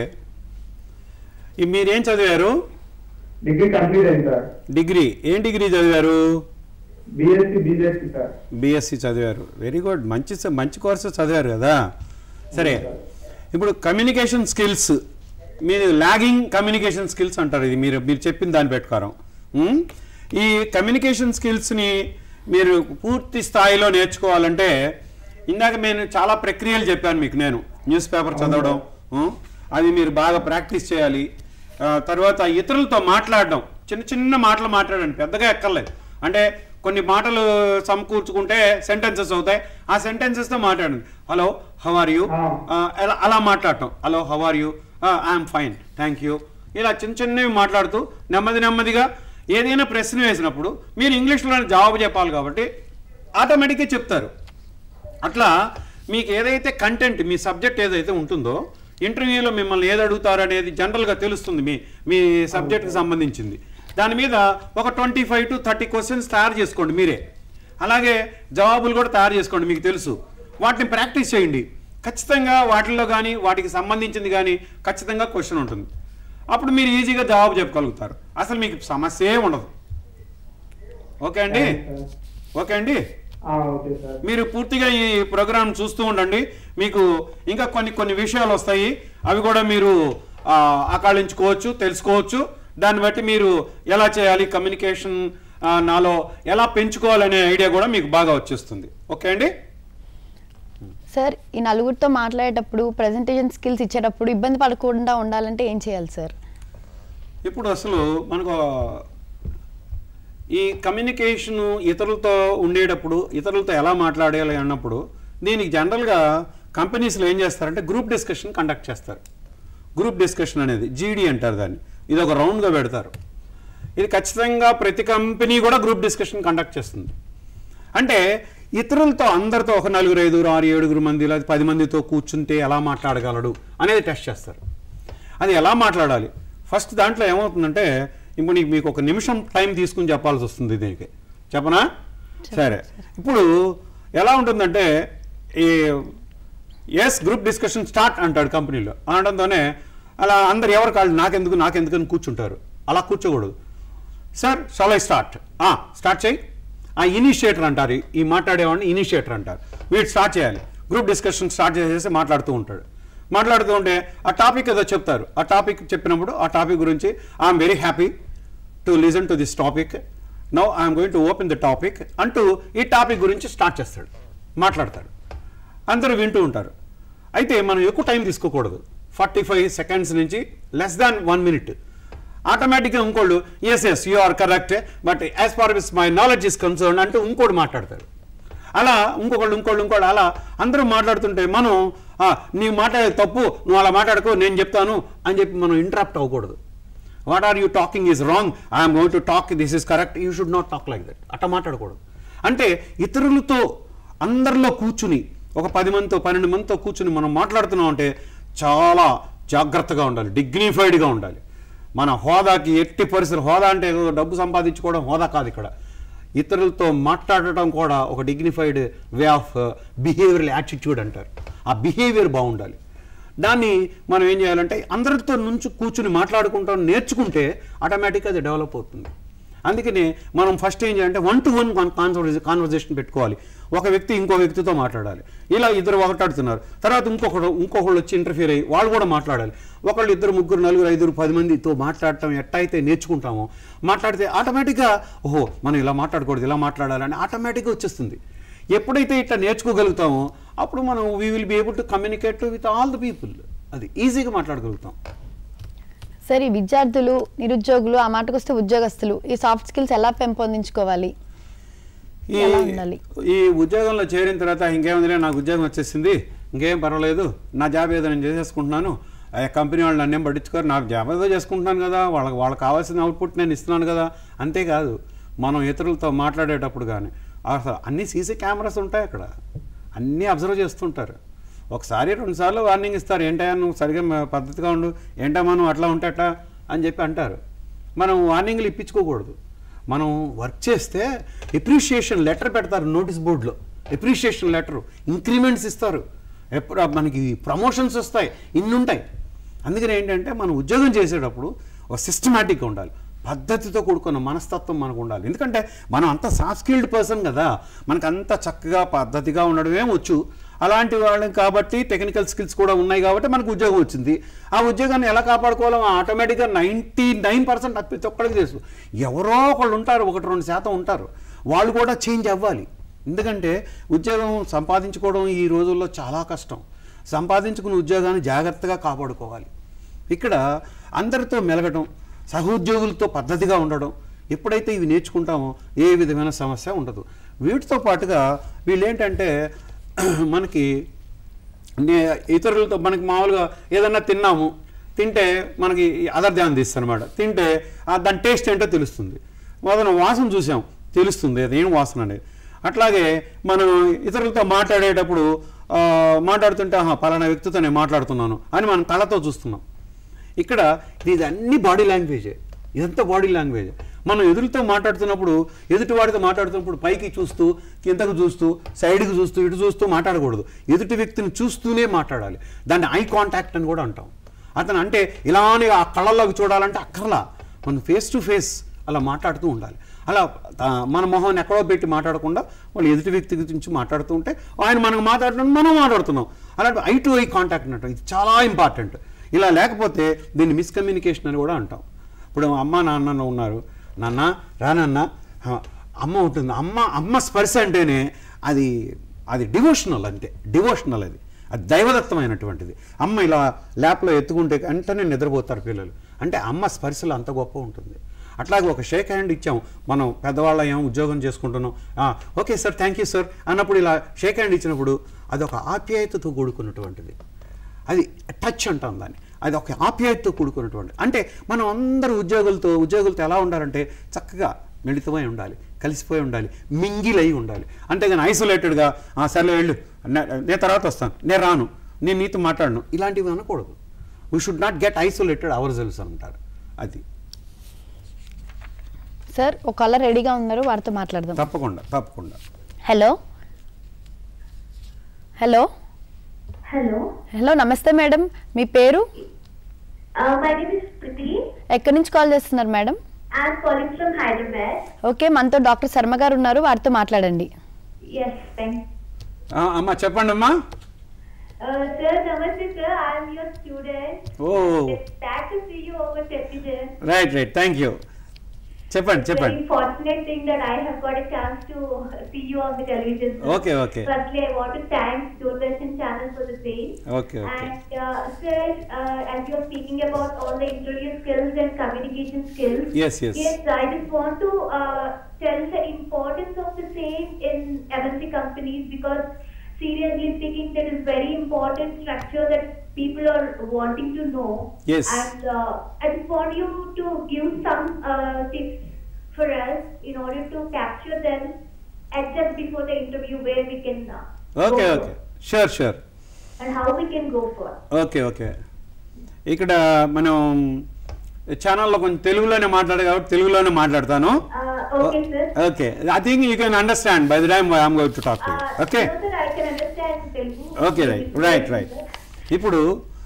ఈ మీరేం చదివారు డిగ్రీ కంప్లీట్ అయింది సార్ డిగ్రీ ఏం డిగ్రీ చదివారు బిఎస్సి బీజేపీ సార్ బీఎస్సీ చదివారు వెరీ గుడ్ మంచి స- మంచి కోర్సు చదివారు కదా సరే ఇప్పుడు కమ్యూనికేషన్ స్కిల్స్ మీరు లాగింగ్ కమ్యూనికేషన్ స్కిల్స్ అంటారు ఇది మీరు మీరు చెప్పిన దాని ప్రకారం ఉమ్? ఈ కమ్యూనికేషన్ స్కిల్స్ని మీరు పూర్తి స్థాయిలో నేర్చుకోవాలంటే ఇందాక నేను చాలా ప్రక్రియలు చెప్పాను మీకు నేను న్యూస్ పేపర్ చదవడం ఉమ్? అది మీరు బాగా ప్రాక్టీస్ చేయాలి ఆ, తర్వాత ఇతరులతో మాట్లాడడం చిన్న చిన్న మాటలు మాట్లాడండి పెద్దగా ఎక్కర్లేదు అంటే కొన్ని మాటలు సమకూర్చుకుంటే సెంటెన్సెస్ అవుతాయి ఆ సెంటెన్సెస్తో మాట్లాడండి హలో హౌ ఆర్ యూ అలా అలా మాట్లాడటం hello how are you I'm fine thank you ఇలా చిన్న చిన్నవి మాట్లాడుతూ నెమ్మది నెమ్మదిగా ఏదైనా ప్రశ్న వేసినప్పుడు మీరు ఇంగ్లీష్లో జవాబు చెప్పాలి కాబట్టి ఆటోమేటిక్గా చెప్తారు అట్లా మీకు ఏదైతే కంటెంట్ మీ సబ్జెక్ట్ ఏదైతే ఉంటుందో ఇంటర్వ్యూలో మిమ్మల్ని ఏది అడుగుతారు అనేది జనరల్గా తెలుస్తుంది మీ మీ సబ్జెక్ట్కి సంబంధించింది దాని మీద ఒక twenty five to thirty questions తయారు చేసుకోండి మీరే అలాగే జవాబులు కూడా తయారు చేసుకోండి మీకు తెలుసు వాటిని ప్రాక్టీస్ చేయండి ఖచ్చితంగా వాటిల్లో కానీ వాటికి సంబంధించింది కానీ ఖచ్చితంగా క్వశ్చన్ ఉంటుంది అప్పుడు మీరు ఈజీగా జవాబు చెప్పగలుగుతారు అసలు మీకు సమస్యే ఉండదు ఓకే అండి ఓకే అండి ఆ, ఓకే సార్ మీరు పూర్తిగా ఈ ప్రోగ్రామ్ చూస్తూ ఉండండి మీకు ఇంకా కొన్ని కొన్ని విషయాలు వస్తాయి అవి కూడా మీరు ఆ, ఆకాళించుకోవచ్చు తెలుసుకోవచ్చు దాన్ని బట్టి మీరు ఎలా చేయాలి కమ్యూనికేషన్ ఆ, నాలో ఎలా పెంచుకోవాలనే ఐడియా కూడా మీకు బాగా వచ్చేస్తుంది ఓకే అండి సార్ ఈ నలుగురితో మాట్లాడేటప్పుడు ప్రెజెంటేషన్ స్కిల్స్ ఇచ్చేటప్పుడు ఇబ్బంది పడకుండా ఉండాలంటే ఏం చేయాలి సార్ ఇప్పుడు అసలు మనకు ఈ కమ్యూనికేషన్ ఇతరులతో ఉండేటప్పుడు ఇతరులతో ఎలా మాట్లాడాలి అన్నప్పుడు దీనికి జనరల్గా కంపెనీస్లో ఏం చేస్తారంటే గ్రూప్ డిస్కషన్ కండక్ట్ చేస్తారు గ్రూప్ డిస్కషన్ అనేది జీడీ అంటారు దాన్ని ఇది ఒక రౌండ్గా పెడతారు ఇది ఖచ్చితంగా ప్రతి కంపెనీ కూడా గ్రూప్ డిస్కషన్ కండక్ట్ చేస్తుంది అంటే ఇతరులతో అందరితో ఒక నలుగురు ఐదుగురు ఆరు ఏడుగురు మంది లేదా పది మందితో కూర్చుంటే ఎలా మాట్లాడగలడు అనేది టెస్ట్ చేస్తారు అది ఎలా మాట్లాడాలి ఫస్ట్ దాంట్లో ఏమవుతుందంటే ఇప్పుడు నీకు మీకు ఒక నిమిషం టైం తీసుకుని చెప్పాల్సి వస్తుంది దీనికి చెప్పనా సరే ఇప్పుడు ఎలా ఉంటుందంటే ఈ ఎస్ గ్రూప్ డిస్కషన్ స్టార్ట్ అంటాడు కంపెనీలో అనడంతోనే అలా అందరు ఎవరు కాళ్ళు నాకెందుకు నాకెందుకు అని కూర్చుంటారు అలా కూర్చోకూడదు sir shall I start start చేయి ఆ ఇనిషియేటర్ అంటారు ఈ మాట్లాడేవాడిని ఇనిషియేటర్ అంటారు వీడు స్టార్ట్ చేయాలి గ్రూప్ డిస్కషన్ స్టార్ట్ చేసేసి మాట్లాడుతూ ఉంటాడు మాట్లాడుతూ ఉంటే ఆ టాపిక్ ఏదో చెప్తారు ఆ టాపిక్ చెప్పినప్పుడు ఆ టాపిక్ గురించి I'm very happy to listen to this topic now I'm going to open the topic అంటూ ఈ టాపిక్ గురించి స్టార్ట్ చేస్తాడు మాట్లాడతాడు అందరూ వింటూ ఉంటారు అయితే మనం ఎక్కువ టైం తీసుకోకూడదు ఫార్టీ ఫైవ్ సెకండ్స్ నుంచి లెస్ దాన్ వన్ మినిట్ ఆటోమేటిక్గా ఇంకోళ్ళు yes yes you are correct but as far is my knowledge is concern అంటూ ఇంకోటి మాట్లాడతారు అలా ఇంకొకళ్ళు ఇంకోళ్ళు ఇంకోళ్ళు అలా అందరూ మాట్లాడుతుంటే మనం "ఆ, నీవు మాట్లాడేది తప్పు నువ్వు అలా మాట్లాడుకో నేను చెప్తాను అని చెప్పి మనం ఇంటరప్ట్ అవ్వకూడదు what are you talking is wrong I'm going to talk this is correct you should not talk like that అట్లా మాట్లాడకూడదు అంటే ఇతరులతో అందరిలో కూర్చుని ఒక పది మందితో పన్నెండు మందితో కూర్చుని మనం మాట్లాడుతున్నాం అంటే చాలా జాగ్రత్తగా ఉండాలి డిగ్నిఫైడ్గా ఉండాలి మన హోదాకి ఎట్టి పరిస్థితులు హోదా అంటే ఏదో డబ్బు సంపాదించుకోవడం హోదా కాదు ఇక్కడ ఇతరులతో మాట్లాడటం కూడా ఒక dignified way of behavioural attitude అంటారు ఆ బిహేవియర్ బాగుండాలి దాన్ని మనం ఏం చేయాలంటే అందరితో నుంచి కూర్చుని మాట్లాడుకుంటాం నేర్చుకుంటే ఆటోమేటిక్గా అది డెవలప్ అవుతుంది అందుకని మనం ఫస్ట్ ఏం చేయాలంటే వన్ టు వన్ కాన్వర్జేషన్ పెట్టుకోవాలి ఒక వ్యక్తి ఇంకో వ్యక్తితో మాట్లాడాలి ఇలా ఇద్దరు ఒకటాడుతున్నారు తర్వాత ఇంకొకడు ఇంకొకళ్ళు వచ్చి ఇంటర్ఫియర్ అయ్యి వాళ్ళు కూడా మాట్లాడాలి ఒకళ్ళు ఇద్దరు ముగ్గురు నలుగురు ఐదుగురు పది మందితో మాట్లాడటం ఎట్టయితే నేర్చుకుంటామో మాట్లాడితే ఆటోమేటిక్గా ఓహో మనం ఇలా మాట్లాడకూడదు ఇలా మాట్లాడాలని ఆటోమేటిక్గా వచ్చేస్తుంది ఎప్పుడైతే ఇట్లా నేర్చుకోగలుగుతామో అప్పుడు మనం we will be able to communicate with all the people అది ఈజీగా మాట్లాడగలుగుతాం సరే ఈ విద్యార్థులు నిరుద్యోగులు ఆ మాటకొస్తే ఉద్యోగస్తులు ఈ సాఫ్ట్ స్కిల్స్ ఎలా పెంపొందించుకోవాలి ఈ ఎలా ఉండాలి? ఈ ఉద్యోగంలో చేరిన తర్వాత ఇంకేముందిలే నాకు ఉద్యోగం వచ్చేసింది ఇంకేం పర్వాలేదు నా జాబ్ ఏదో నేను చేసేసుకుంటున్నాను ఆ కంపెనీ వాళ్ళు నన్నేం పట్టించుకోరు నాకు జాబ్ ఏదో చేసుకుంటున్నాను కదా వాళ్ళకి వాళ్ళకి కావాల్సిన అవుట్పుట్ నేను ఇస్తున్నాను కదా అంతేకాదు మనం ఇతరులతో మాట్లాడేటప్పుడు కానీ అసలు అన్ని సీసీ కెమెరాస్ ఉంటాయి అక్కడ అన్నీ అబ్జర్వ్ చేస్తుంటారు ఒకసారి రెండుసార్లు వార్నింగ్ ఇస్తారు ఏంటయ్యా నువ్వు సరిగా మ- పద్ధతిగా ఉండు ఏంటమ్మా నువ్వు అట్లా ఉంటే అట్లా అని చెప్పి అంటారు మనం వార్నింగ్లు ఇప్పించుకోకూడదు మనం వర్క్ చేస్తే ఎప్రిషియేషన్ లెటర్ పెడతారు నోటీస్ బోర్డులో ఎప్రిషియేషన్ లెటర్ ఇంక్రిమెంట్స్ ఇస్తారు ఎప్పుడు మనకి ప్రమోషన్స్ వస్తాయి ఇన్ని ఉంటాయి అందుకని ఏంటంటే మనం ఉద్యోగం చేసేటప్పుడు ఒక సిస్టమేటిక్గా ఉండాలి పద్ధతితో కూడుకున్న మనస్తత్వం మనకు ఉండాలి ఎందుకంటే మనం అంత సాఫ్ట్ స్కిల్డ్ పర్సన్ కదా మనకు అంత చక్కగా పద్ధతిగా ఉండడమే వచ్చు అలాంటి వాళ్ళం కాబట్టి టెక్నికల్ స్కిల్స్ కూడా ఉన్నాయి కాబట్టి మనకు ఉద్యోగం వచ్చింది ఆ ఉద్యోగాన్ని ఎలా కాపాడుకోవాలో ఆటోమేటిక్గా నైంటీ నైన్ పర్సెంట్ ప్రతి ఒక్కరికి తెలుసు ఎవరో ఒకళ్ళు ఉంటారు ఒకటి రెండు శాతం ఉంటారు వాళ్ళు కూడా చేంజ్ అవ్వాలి ఎందుకంటే ఉద్యోగం సంపాదించుకోవడం ఈ రోజుల్లో చాలా కష్టం సంపాదించుకున్న ఉద్యోగాన్ని జాగ్రత్తగా కాపాడుకోవాలి ఇక్కడ అందరితో మెలగడం సహోద్యోగులతో పద్ధతిగా ఉండడం ఎప్పుడైతే ఇవి నేర్చుకుంటామో ఏ విధమైన సమస్య ఉండదు వీటితో పాటుగా వీళ్ళు ఏంటంటే మనకి నే- ఇతరులతో మనకి మామూలుగా ఏదన్నా తిన్నాము తింటే మనకి అదర్ ధ్యానం తీస్తుంది అనమాట తింటే ఆ దాని టేస్ట్ ఏంటో తెలుస్తుంది మొదన వాసన చూసాం తెలుస్తుంది అదేం వాసన అనేది అట్లాగే మనం ఇతరులతో మాట్లాడేటప్పుడు ఆ, మాట్లాడుతుంటే ఆహా పలానా వ్యక్తితో నేను మాట్లాడుతున్నాను అని మనం కళ్ళతో చూస్తున్నాం ఇక్కడ ఇది అన్ని బాడీ లాంగ్వేజే ఇదంతా బాడీ లాంగ్వేజ్ మనం ఎదురుతో మాట్లాడుతున్నప్పుడు ఎదుటి వాడితో మాట్లాడుతున్నప్పుడు పైకి చూస్తూ కిందకు చూస్తూ సైడ్కి చూస్తూ ఇటు చూస్తూ మాట్లాడకూడదు ఎదుటి వ్యక్తిని చూస్తూనే మాట్లాడాలి దాన్ని ఐ కాంటాక్ట్ అని కూడా అంటాం అతను అంటే ఇలానే ఆ కళ్ళల్లోకి చూడాలంటే అక్కర్లా మనం ఫేస్ టు ఫేస్ అలా మాట్లాడుతూ ఉండాలి అలా ఆ, మన మొహాన్ని ఎక్కడో పెట్టి మాట్లాడకుండా వాళ్ళు ఎదుటి వ్యక్తి గురించి మాట్లాడుతూ ఉంటే ఆయన మనకు మాట్లాడుతున్నాం మనం మాట్లాడుతున్నాం అలాంటి ఐ టు ఐ కాంటాక్ట్ అంటాం ఇది చాలా ఇంపార్టెంట్ ఇలా లేకపోతే దీన్ని మిస్కమ్యూనికేషన్ అని కూడా అంటాం ఇప్పుడు అమ్మ నాన్న ఉన్నారు నాన్న రానన్న ఆ, అమ్మ ఉంటుంది అమ్మ అమ్మ స్పర్శ అంటేనే అది అది డివోషనల్ అంతే డివోషనల్ అది అది దైవదత్తమైనటువంటిది అమ్మ ఇలా ల్యాప్లో ఎత్తుకుంటే వెంటనే నిద్రపోతారు పిల్లలు అంటే అమ్మ స్పర్శలో అంత గొప్ప ఉంటుంది అట్లాగే ఒక షేక్ హ్యాండ్ ఇచ్చాం మనం పెద్దవాళ్ళ ఏం ఉద్యోగం చేసుకుంటున్నాం "ఆ, okay sir thank you sir అన్నప్పుడు ఇలా షేక్ హ్యాండ్ ఇచ్చినప్పుడు అదొక ఆప్యాయతతో కూడుకున్నటువంటిది అది టచ్ అంటాం దాన్ని అది ఒక ఆప్యాయతతో కూడుకున్నటువంటి అంటే మనం అందరూ ఉద్యోగులతో ఉద్యోగులతో ఎలా ఉండాలంటే చక్కగా మిళితమై ఉండాలి కలిసిపోయి ఉండాలి మింగిల్ అయి ఉండాలి అంతేగాని ఐసోలేటెడ్గా సర్లే వెళ్ళు నే- నేను తర్వాత వస్తాను నేను రాను నేను నీతో మాట్లాడను ఇలాంటివి అనకూడదు we should not get isolated ourselves అంటారు అది సార్ ఒక కలర్ రెడీగా ఉన్నారు వారితో మాట్లాడదాం తప్పకుండా తప్పకుండా హలో హలో హలో హలో నమస్తే మేడం మీ పేరు మై నేమ్ ఇస్ ప్రీతి ఎక్కడి నుంచి కాల్ చేస్తున్నారు madam I'm calling from Hyderabad okay మనతో డాక్టర్ శర్మ గారు ఉన్నారు వారితో మాట్లాడండి ఎస్ థ్యాంక్ ఆ, అమ్మా చెప్పండి అమ్మా సార్ నమస్తే sir I'm your student oh glad to see you over television. Right right thank you చెప్పండి చెప్పండి Very fortunate thing that I have got a chance to see you on the television. sir. Okay, okay. Firstly, I want to thank Doordarshan channel for the same. Okay, okay. And uh, sir, uh, as you are speaking about all the interview skills and communication skills. Yes, yes. Yes, I just want to uh, tell the importance of the same in MNC companies because seriously speaking, that is very important structure that people are wanting to know. Yes. And uh, I just want you to give some uh, tips for us in order to capture them at just before the interview where we can uh, okay go okay for sure sure and how we can go for. Okay okay ఇక్కడ మనం ఛానల్లో కొంచెం తెలుగులోనే మాట్లాడాలి కాబట్టి తెలుగులోనే మాట్లాడతాను Uh, okay, sir. Okay I think you can understand by the time I'm going to talk to Uh, okay no, sir, I can understand Telugu. Okay right right right ఇప్పుడు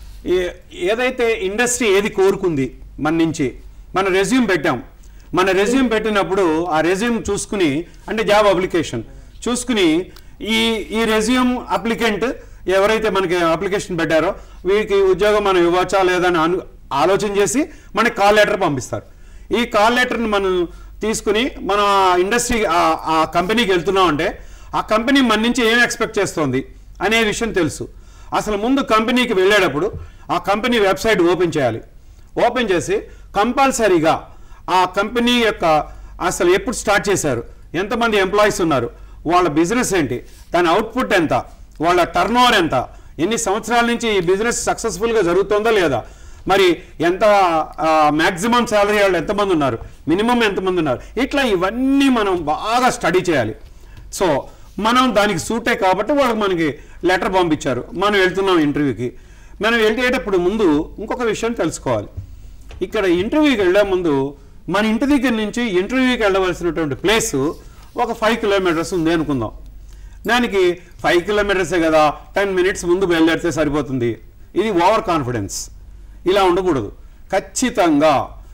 ఏ- ఏదైతే ఇండస్ట్రీ ఏది కోరుకుంది మన నుంచి మన రెజ్యూమ్ పెట్టాం మన రెజ్యూమ్ పెట్టినప్పుడు ఆ రెజ్యూమ్ చూసుకుని అంటే జాబ్ అప్లికేషన్ చూసుకుని ఈ ఈ రెజ్యూమ్ అప్లికెంట్ ఎవరైతే మనకి అప్లికేషన్ పెట్టారో వీరికి ఉద్యోగం మనం ఇవ్వచ్చా లేదా అని అను ఆలోచన చేసి మనకి కాల్ లెటర్ పంపిస్తారు ఈ కాల్ లెటర్ని మనం తీసుకుని మనం ఆ ఇండస్ట్రీ ఆ- ఆ కంపెనీకి వెళ్తున్నాం అంటే ఆ కంపెనీ మన నుంచి ఏం ఎక్స్పెక్ట్ చేస్తోంది అనే విషయం తెలుసు అసలు ముందు కంపెనీకి వెళ్ళేటప్పుడు ఆ కంపెనీ వెబ్సైట్ ఓపెన్ చేయాలి ఓపెన్ చేసి కంపల్సరీగా ఆ కంపెనీ యొక్క అసలు ఎప్పుడు స్టార్ట్ చేశారు ఎంతమంది ఎంప్లాయీస్ ఉన్నారు వాళ్ళ బిజినెస్ ఏంటి దాని అవుట్పుట్ ఎంత వాళ్ళ టర్న్ ఎంత ఎన్ని సంవత్సరాల నుంచి ఈ బిజినెస్ సక్సెస్ఫుల్గా జరుగుతుందో లేదా మరి ఎంత మ్యాక్సిమం శాలరీ వాళ్ళు ఎంతమంది ఉన్నారు మినిమం ఎంతమంది ఉన్నారు ఇట్లా ఇవన్నీ మనం బాగా స్టడీ చేయాలి సో మనం దానికి సూటే కాబట్టి వాళ్ళకి మనకి లెటర్ పంపించారు మనం వెళ్తున్నాం ఇంటర్వ్యూకి మనం వెళ్ళేటప్పుడు ముందు ఇంకొక విషయం తెలుసుకోవాలి ఇక్కడ ఇంటర్వ్యూకి వెళ్ళే ముందు మన ఇంటి దగ్గర నుంచి ఇంటర్వ్యూకి వెళ్ళవలసినటువంటి ప్లేసు ఒక ఫైవ్ కిలోమీటర్స్ ఉంది అనుకుందాం దానికి ఫైవ్ కిలోమీటర్సే కదా టెన్ మినిట్స్ ముందు బయలుదేరితే సరిపోతుంది ఇది ఓవర్ కాన్ఫిడెన్స్ ఇలా ఉండకూడదు ఖచ్చితంగా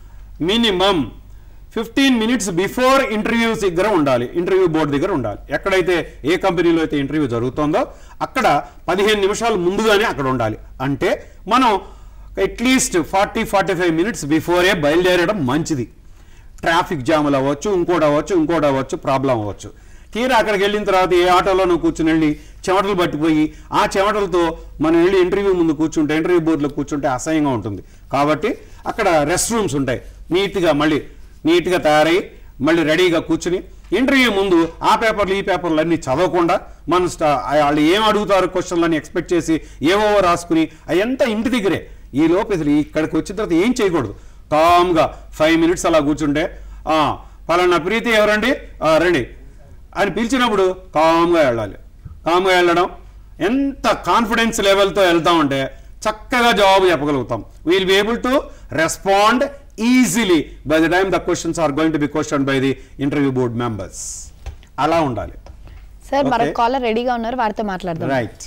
minimum fifteen minutes before interview దగ్గర ఉండాలి ఇంటర్వ్యూ బోర్డు దగ్గర ఉండాలి ఎక్కడైతే ఏ కంపెనీలో అయితే ఇంటర్వ్యూ జరుగుతుందో అక్కడ పదిహేను నిమిషాలు ముందుగానే అక్కడ ఉండాలి అంటే మనం at least forty forty five minutes బిఫోరే బయలుదేరడం మంచిది ట్రాఫిక్ జాములు అవ్వచ్చు ఇంకోటి అవ్వచ్చు ఇంకోటి అవ్వచ్చు ప్రాబ్లం అవ్వచ్చు తీరా అక్కడికి వెళ్ళిన తర్వాత ఏ ఆటోలో నువ్వు కూర్చుని వెళ్ళి చెమటలు పట్టిపోయి ఆ చెమటలతో మనం వెళ్ళి ఇంటర్వ్యూ ముందు కూర్చుంటే ఇంటర్వ్యూ బోర్డులో కూర్చుంటే అసహ్యంగా ఉంటుంది కాబట్టి అక్కడ రెస్ట్ రూమ్స్ ఉంటాయి నీట్గా మళ్ళీ నీట్గా తయారై మళ్ళీ రెడీగా కూర్చుని ఇంటర్వ్యూ ముందు ఆ పేపర్లు ఈ పేపర్లు అన్నీ చదవకుండా మన స్టా వాళ్ళు ఏం అడుగుతారు క్వశ్చన్లు అని ఎక్స్పెక్ట్ చేసి ఏవో రాసుకుని అదంతా ఇంటి దగ్గరే ఈ లోపు అసలు ఇక్కడికి వచ్చిన తర్వాత ఏం చేయకూడదు కామ్గా ఫైవ్ మినిట్స్ అలా కూర్చుంటే "ఆ, పలానా ప్రీతి ఎవరండి "ఆ, రండి అని పిలిచినప్పుడు కామ్గా వెళ్ళాలి కామ్గా వెళ్ళడం ఎంత కాన్ఫిడెన్స్ లెవెల్తో వెళ్తామంటే చక్కగా జవాబు చెప్పగలుగుతాం we'll be able to respond easily by the time the questions are going to be question by the interview board members అలా ఉండాలి సార్ మరొక Okay. కాలర్ రెడీగా ఉన్నారు వారితో మాట్లాడదాం right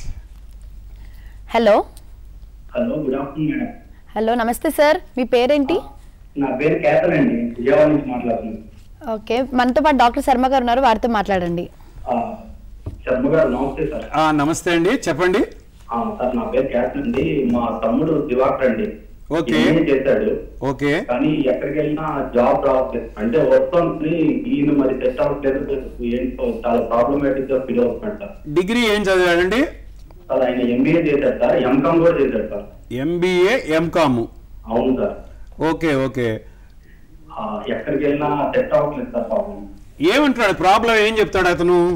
hello hello good afternoon madam hello నమస్తే sir మీ పేరేంటి నా పేరు కేతన్ అండి విజయవాడ నుంచి మాట్లాడుతున్నాను ఓకే మనతో పాటు డాక్టర్ శర్మ గారు ఉన్నారు వారితో మాట్లాడండి ఆ, శర్మ గారు నమస్తే సార్ నమస్తే అండి చెప్పండి ఆ, సార్ నా పేరు కేతన్ అండి మా తమ్ముడు దివాకర్ అండి Okay. MA చేశాడు ఓకే కానీ ఎక్కడికి వెళ్ళినా జాబ్ రావట్లేదు అంటే వస్తుంది ఈయన మరి సెట్ అవ్వట్లేదు ఏంటో చాలా ప్రాబ్లమేటిక్ గా ఫీల్ అవుతున్నాడు సార్ డిగ్రీ ఏం చదివాడండి సార్ ఆయన ఎంబీఏ చేశాడు సార్ ఎంకామ్ కూడా చేశాడు సార్ ఎంబీఏ ఎంకాము అవును సార్ ఓకే ఓకే ఆ, ఎక్కడికి వెళ్ళినా సెట్ అవ్వట్లేదు సార్ పాపం ఏమంటాడు ప్రాబ్లం ఏం చెప్తాడు అతను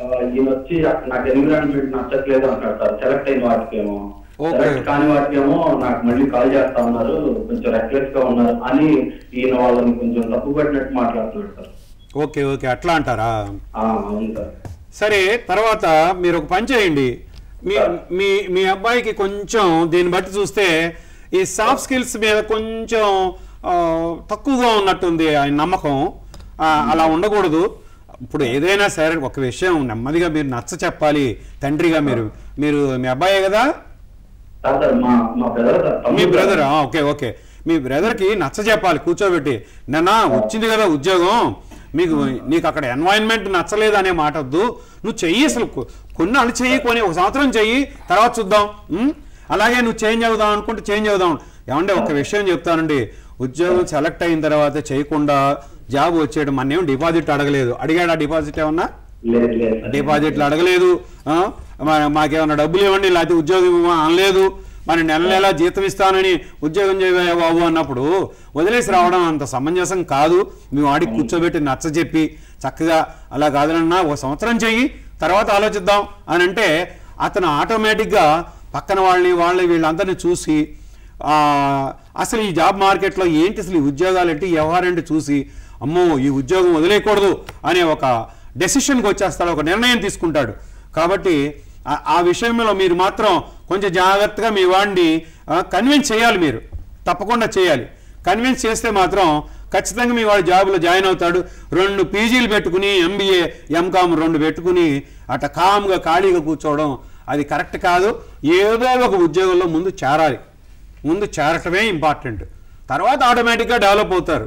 ఆ, ఈయన వచ్చి అక్కడ నాకు ఎన్విరాన్మెంట్ నచ్చట్లేదు అంటాడు సార్ సెలెక్ట్ అయిన వాటికేమో Okay. సెలెక్ట్ కాని వాటికేమో నాకు మళ్ళీ కాల్ చేస్తా ఉన్నారు కొంచెం రెక్లెస్ గా ఉన్నారు అని ఈయన వాళ్ళని కొంచెం తప్పు పట్టినట్టు మాట్లాడుతున్నాడు సార్ ఓకే ఓకే అట్లా అంటారా ఆ, అవును సార్ సరే తర్వాత మీరు ఒక పని చేయండి మీ మీ మీ అబ్బాయికి కొంచెం దీన్ని బట్టి చూస్తే ఈ సాఫ్ట్ స్కిల్స్ మీద కొంచెం ఆ, తక్కువగా ఉన్నట్టుంది ఆయన నమ్మకం ఆ, అలా ఉండకూడదు ఇప్పుడు ఏదైనా సరే ఒక విషయం నెమ్మదిగా మీరు నచ్చ చెప్పాలి తండ్రిగా మీరు మీరు మీ అబ్బాయే కదా సార్ సార్ మా మా బ్రదర్ సార్ మీ తమ్ముడు బ్రదర్ సార్. ఓకే ఓకే మీ బ్రదర్కి నచ్చ చెప్పాలి కూర్చోబెట్టి నిన్న వచ్చింది కదా ఉద్యోగం మీకు నీకు అక్కడ ఎన్వైరన్మెంట్ నచ్చలేదు అనే మాట వద్దు నువ్వు చెయ్యి అసలు కొ- కొన్నాళ్ళు చెయ్యి కొని ఒక సంవత్సరం చెయ్యి తర్వాత చూద్దాం ఉం? అలాగే నువ్వు చేంజ్ అవుదాం అనుకుంటే చేంజ్ అవుదాం ఏమంటే ఒక విషయం చెప్తానండి ఉద్యోగం సెలెక్ట్ అయిన తర్వాత చేయకుండా జాబ్ వచ్చేయడం మన ఏం డిపాజిట్ అడగలేదు అడిగాడా డిపాజిట్ ఏమన్నా లేదు లేదు సార్. డిపాజిట్లు అడగలేదు ఆ, మా- మాకేమన్నా డబ్బులు ఇవ్వండి లేకపోతే ఉద్యోగం ఇవ్వ అనలేదు మరి నెల నెల జీతం ఇస్తానని ఉద్యోగం చేయవా బాబు అన్నప్పుడు వదిలేసి రావడం అంత సమంజసం కాదు మీ వాడికి కూర్చోబెట్టి నచ్చ చెప్పి చక్కగా అలా కాదనన్నా ఒక సంవత్సరం చెయ్యి తర్వాత ఆలోచిద్దాం అని అంటే అతను ఆటోమేటిక్గా పక్కన వాళ్ళని వాళ్ళని వీళ్ళందరినీ చూసి ఆ, అసలు ఈ జాబ్ మార్కెట్లో ఏంటి అసలు ఈ ఉద్యోగాలు ఏంటి ఈ వ్యవహారం ఏంటి చూసి అమ్మో ఈ ఉద్యోగం వదిలేయకూడదు అనే ఒక డెసిషన్కి వచ్చేస్తాడు ఒక నిర్ణయం తీసుకుంటాడు కాబట్టి ఆ- ఆ విషయంలో మీరు మాత్రం కొంచెం జాగ్రత్తగా మీ వాడిని కన్విన్స్ చేయాలి మీరు తప్పకుండా చేయాలి కన్విన్స్ చేస్తే మాత్రం ఖచ్చితంగా మీ వాడు జాబ్లో జాయిన్ అవుతాడు రెండు పీజీలు పెట్టుకుని ఎంబీఏ ఎంకామ్ రెండు పెట్టుకుని అట్ట కామ్గా ఖాళీగా కూర్చోవడం అది కరెక్ట్ కాదు ఏదో ఒక ఉద్యోగంలో ముందు చేరాలి ముందు చేరటమే ఇంపార్టెంట్ తర్వాత ఆటోమేటిక్గా డెవలప్ అవుతారు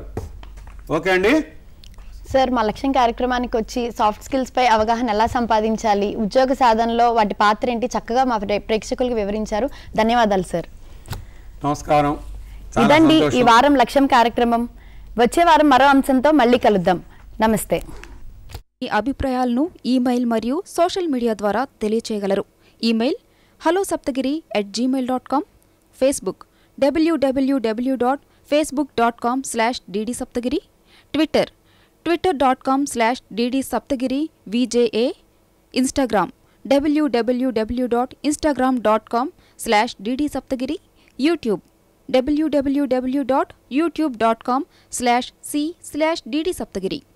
ఓకే అండి సార్ మా లక్ష్యం కార్యక్రమానికి వచ్చి సాఫ్ట్ స్కిల్స్ పై అవగాహన ఎలా సంపాదించాలి ఉద్యోగ సాధనలో వాటి పాత్ర ఏంటి చక్కగా మా ప్రే- ప్రేక్షకులకు వివరించారు ధన్యవాదాలు సార్ నమస్కారం చాలా ఇదండి ఈ సంతోషం. వారం లక్ష్యం కార్యక్రమం వచ్చే వారం మరో అంశంతో మళ్ళీ కలుద్దాం నమస్తే మీ అభిప్రాయాలను ఈమెయిల్ మరియు సోషల్ మీడియా ద్వారా తెలియచేయగలరు email hello Saptagiri at Gmail dot com Facebook W W W dot Facebook dot com slash DD Saptagiri Twitter Twitter dot com slash DD Saptagiri VJA Instagram W W W dot Instagram dot com slash DD Saptagiri YouTube W W W dot YouTube dot com slash C slash DD Saptagiri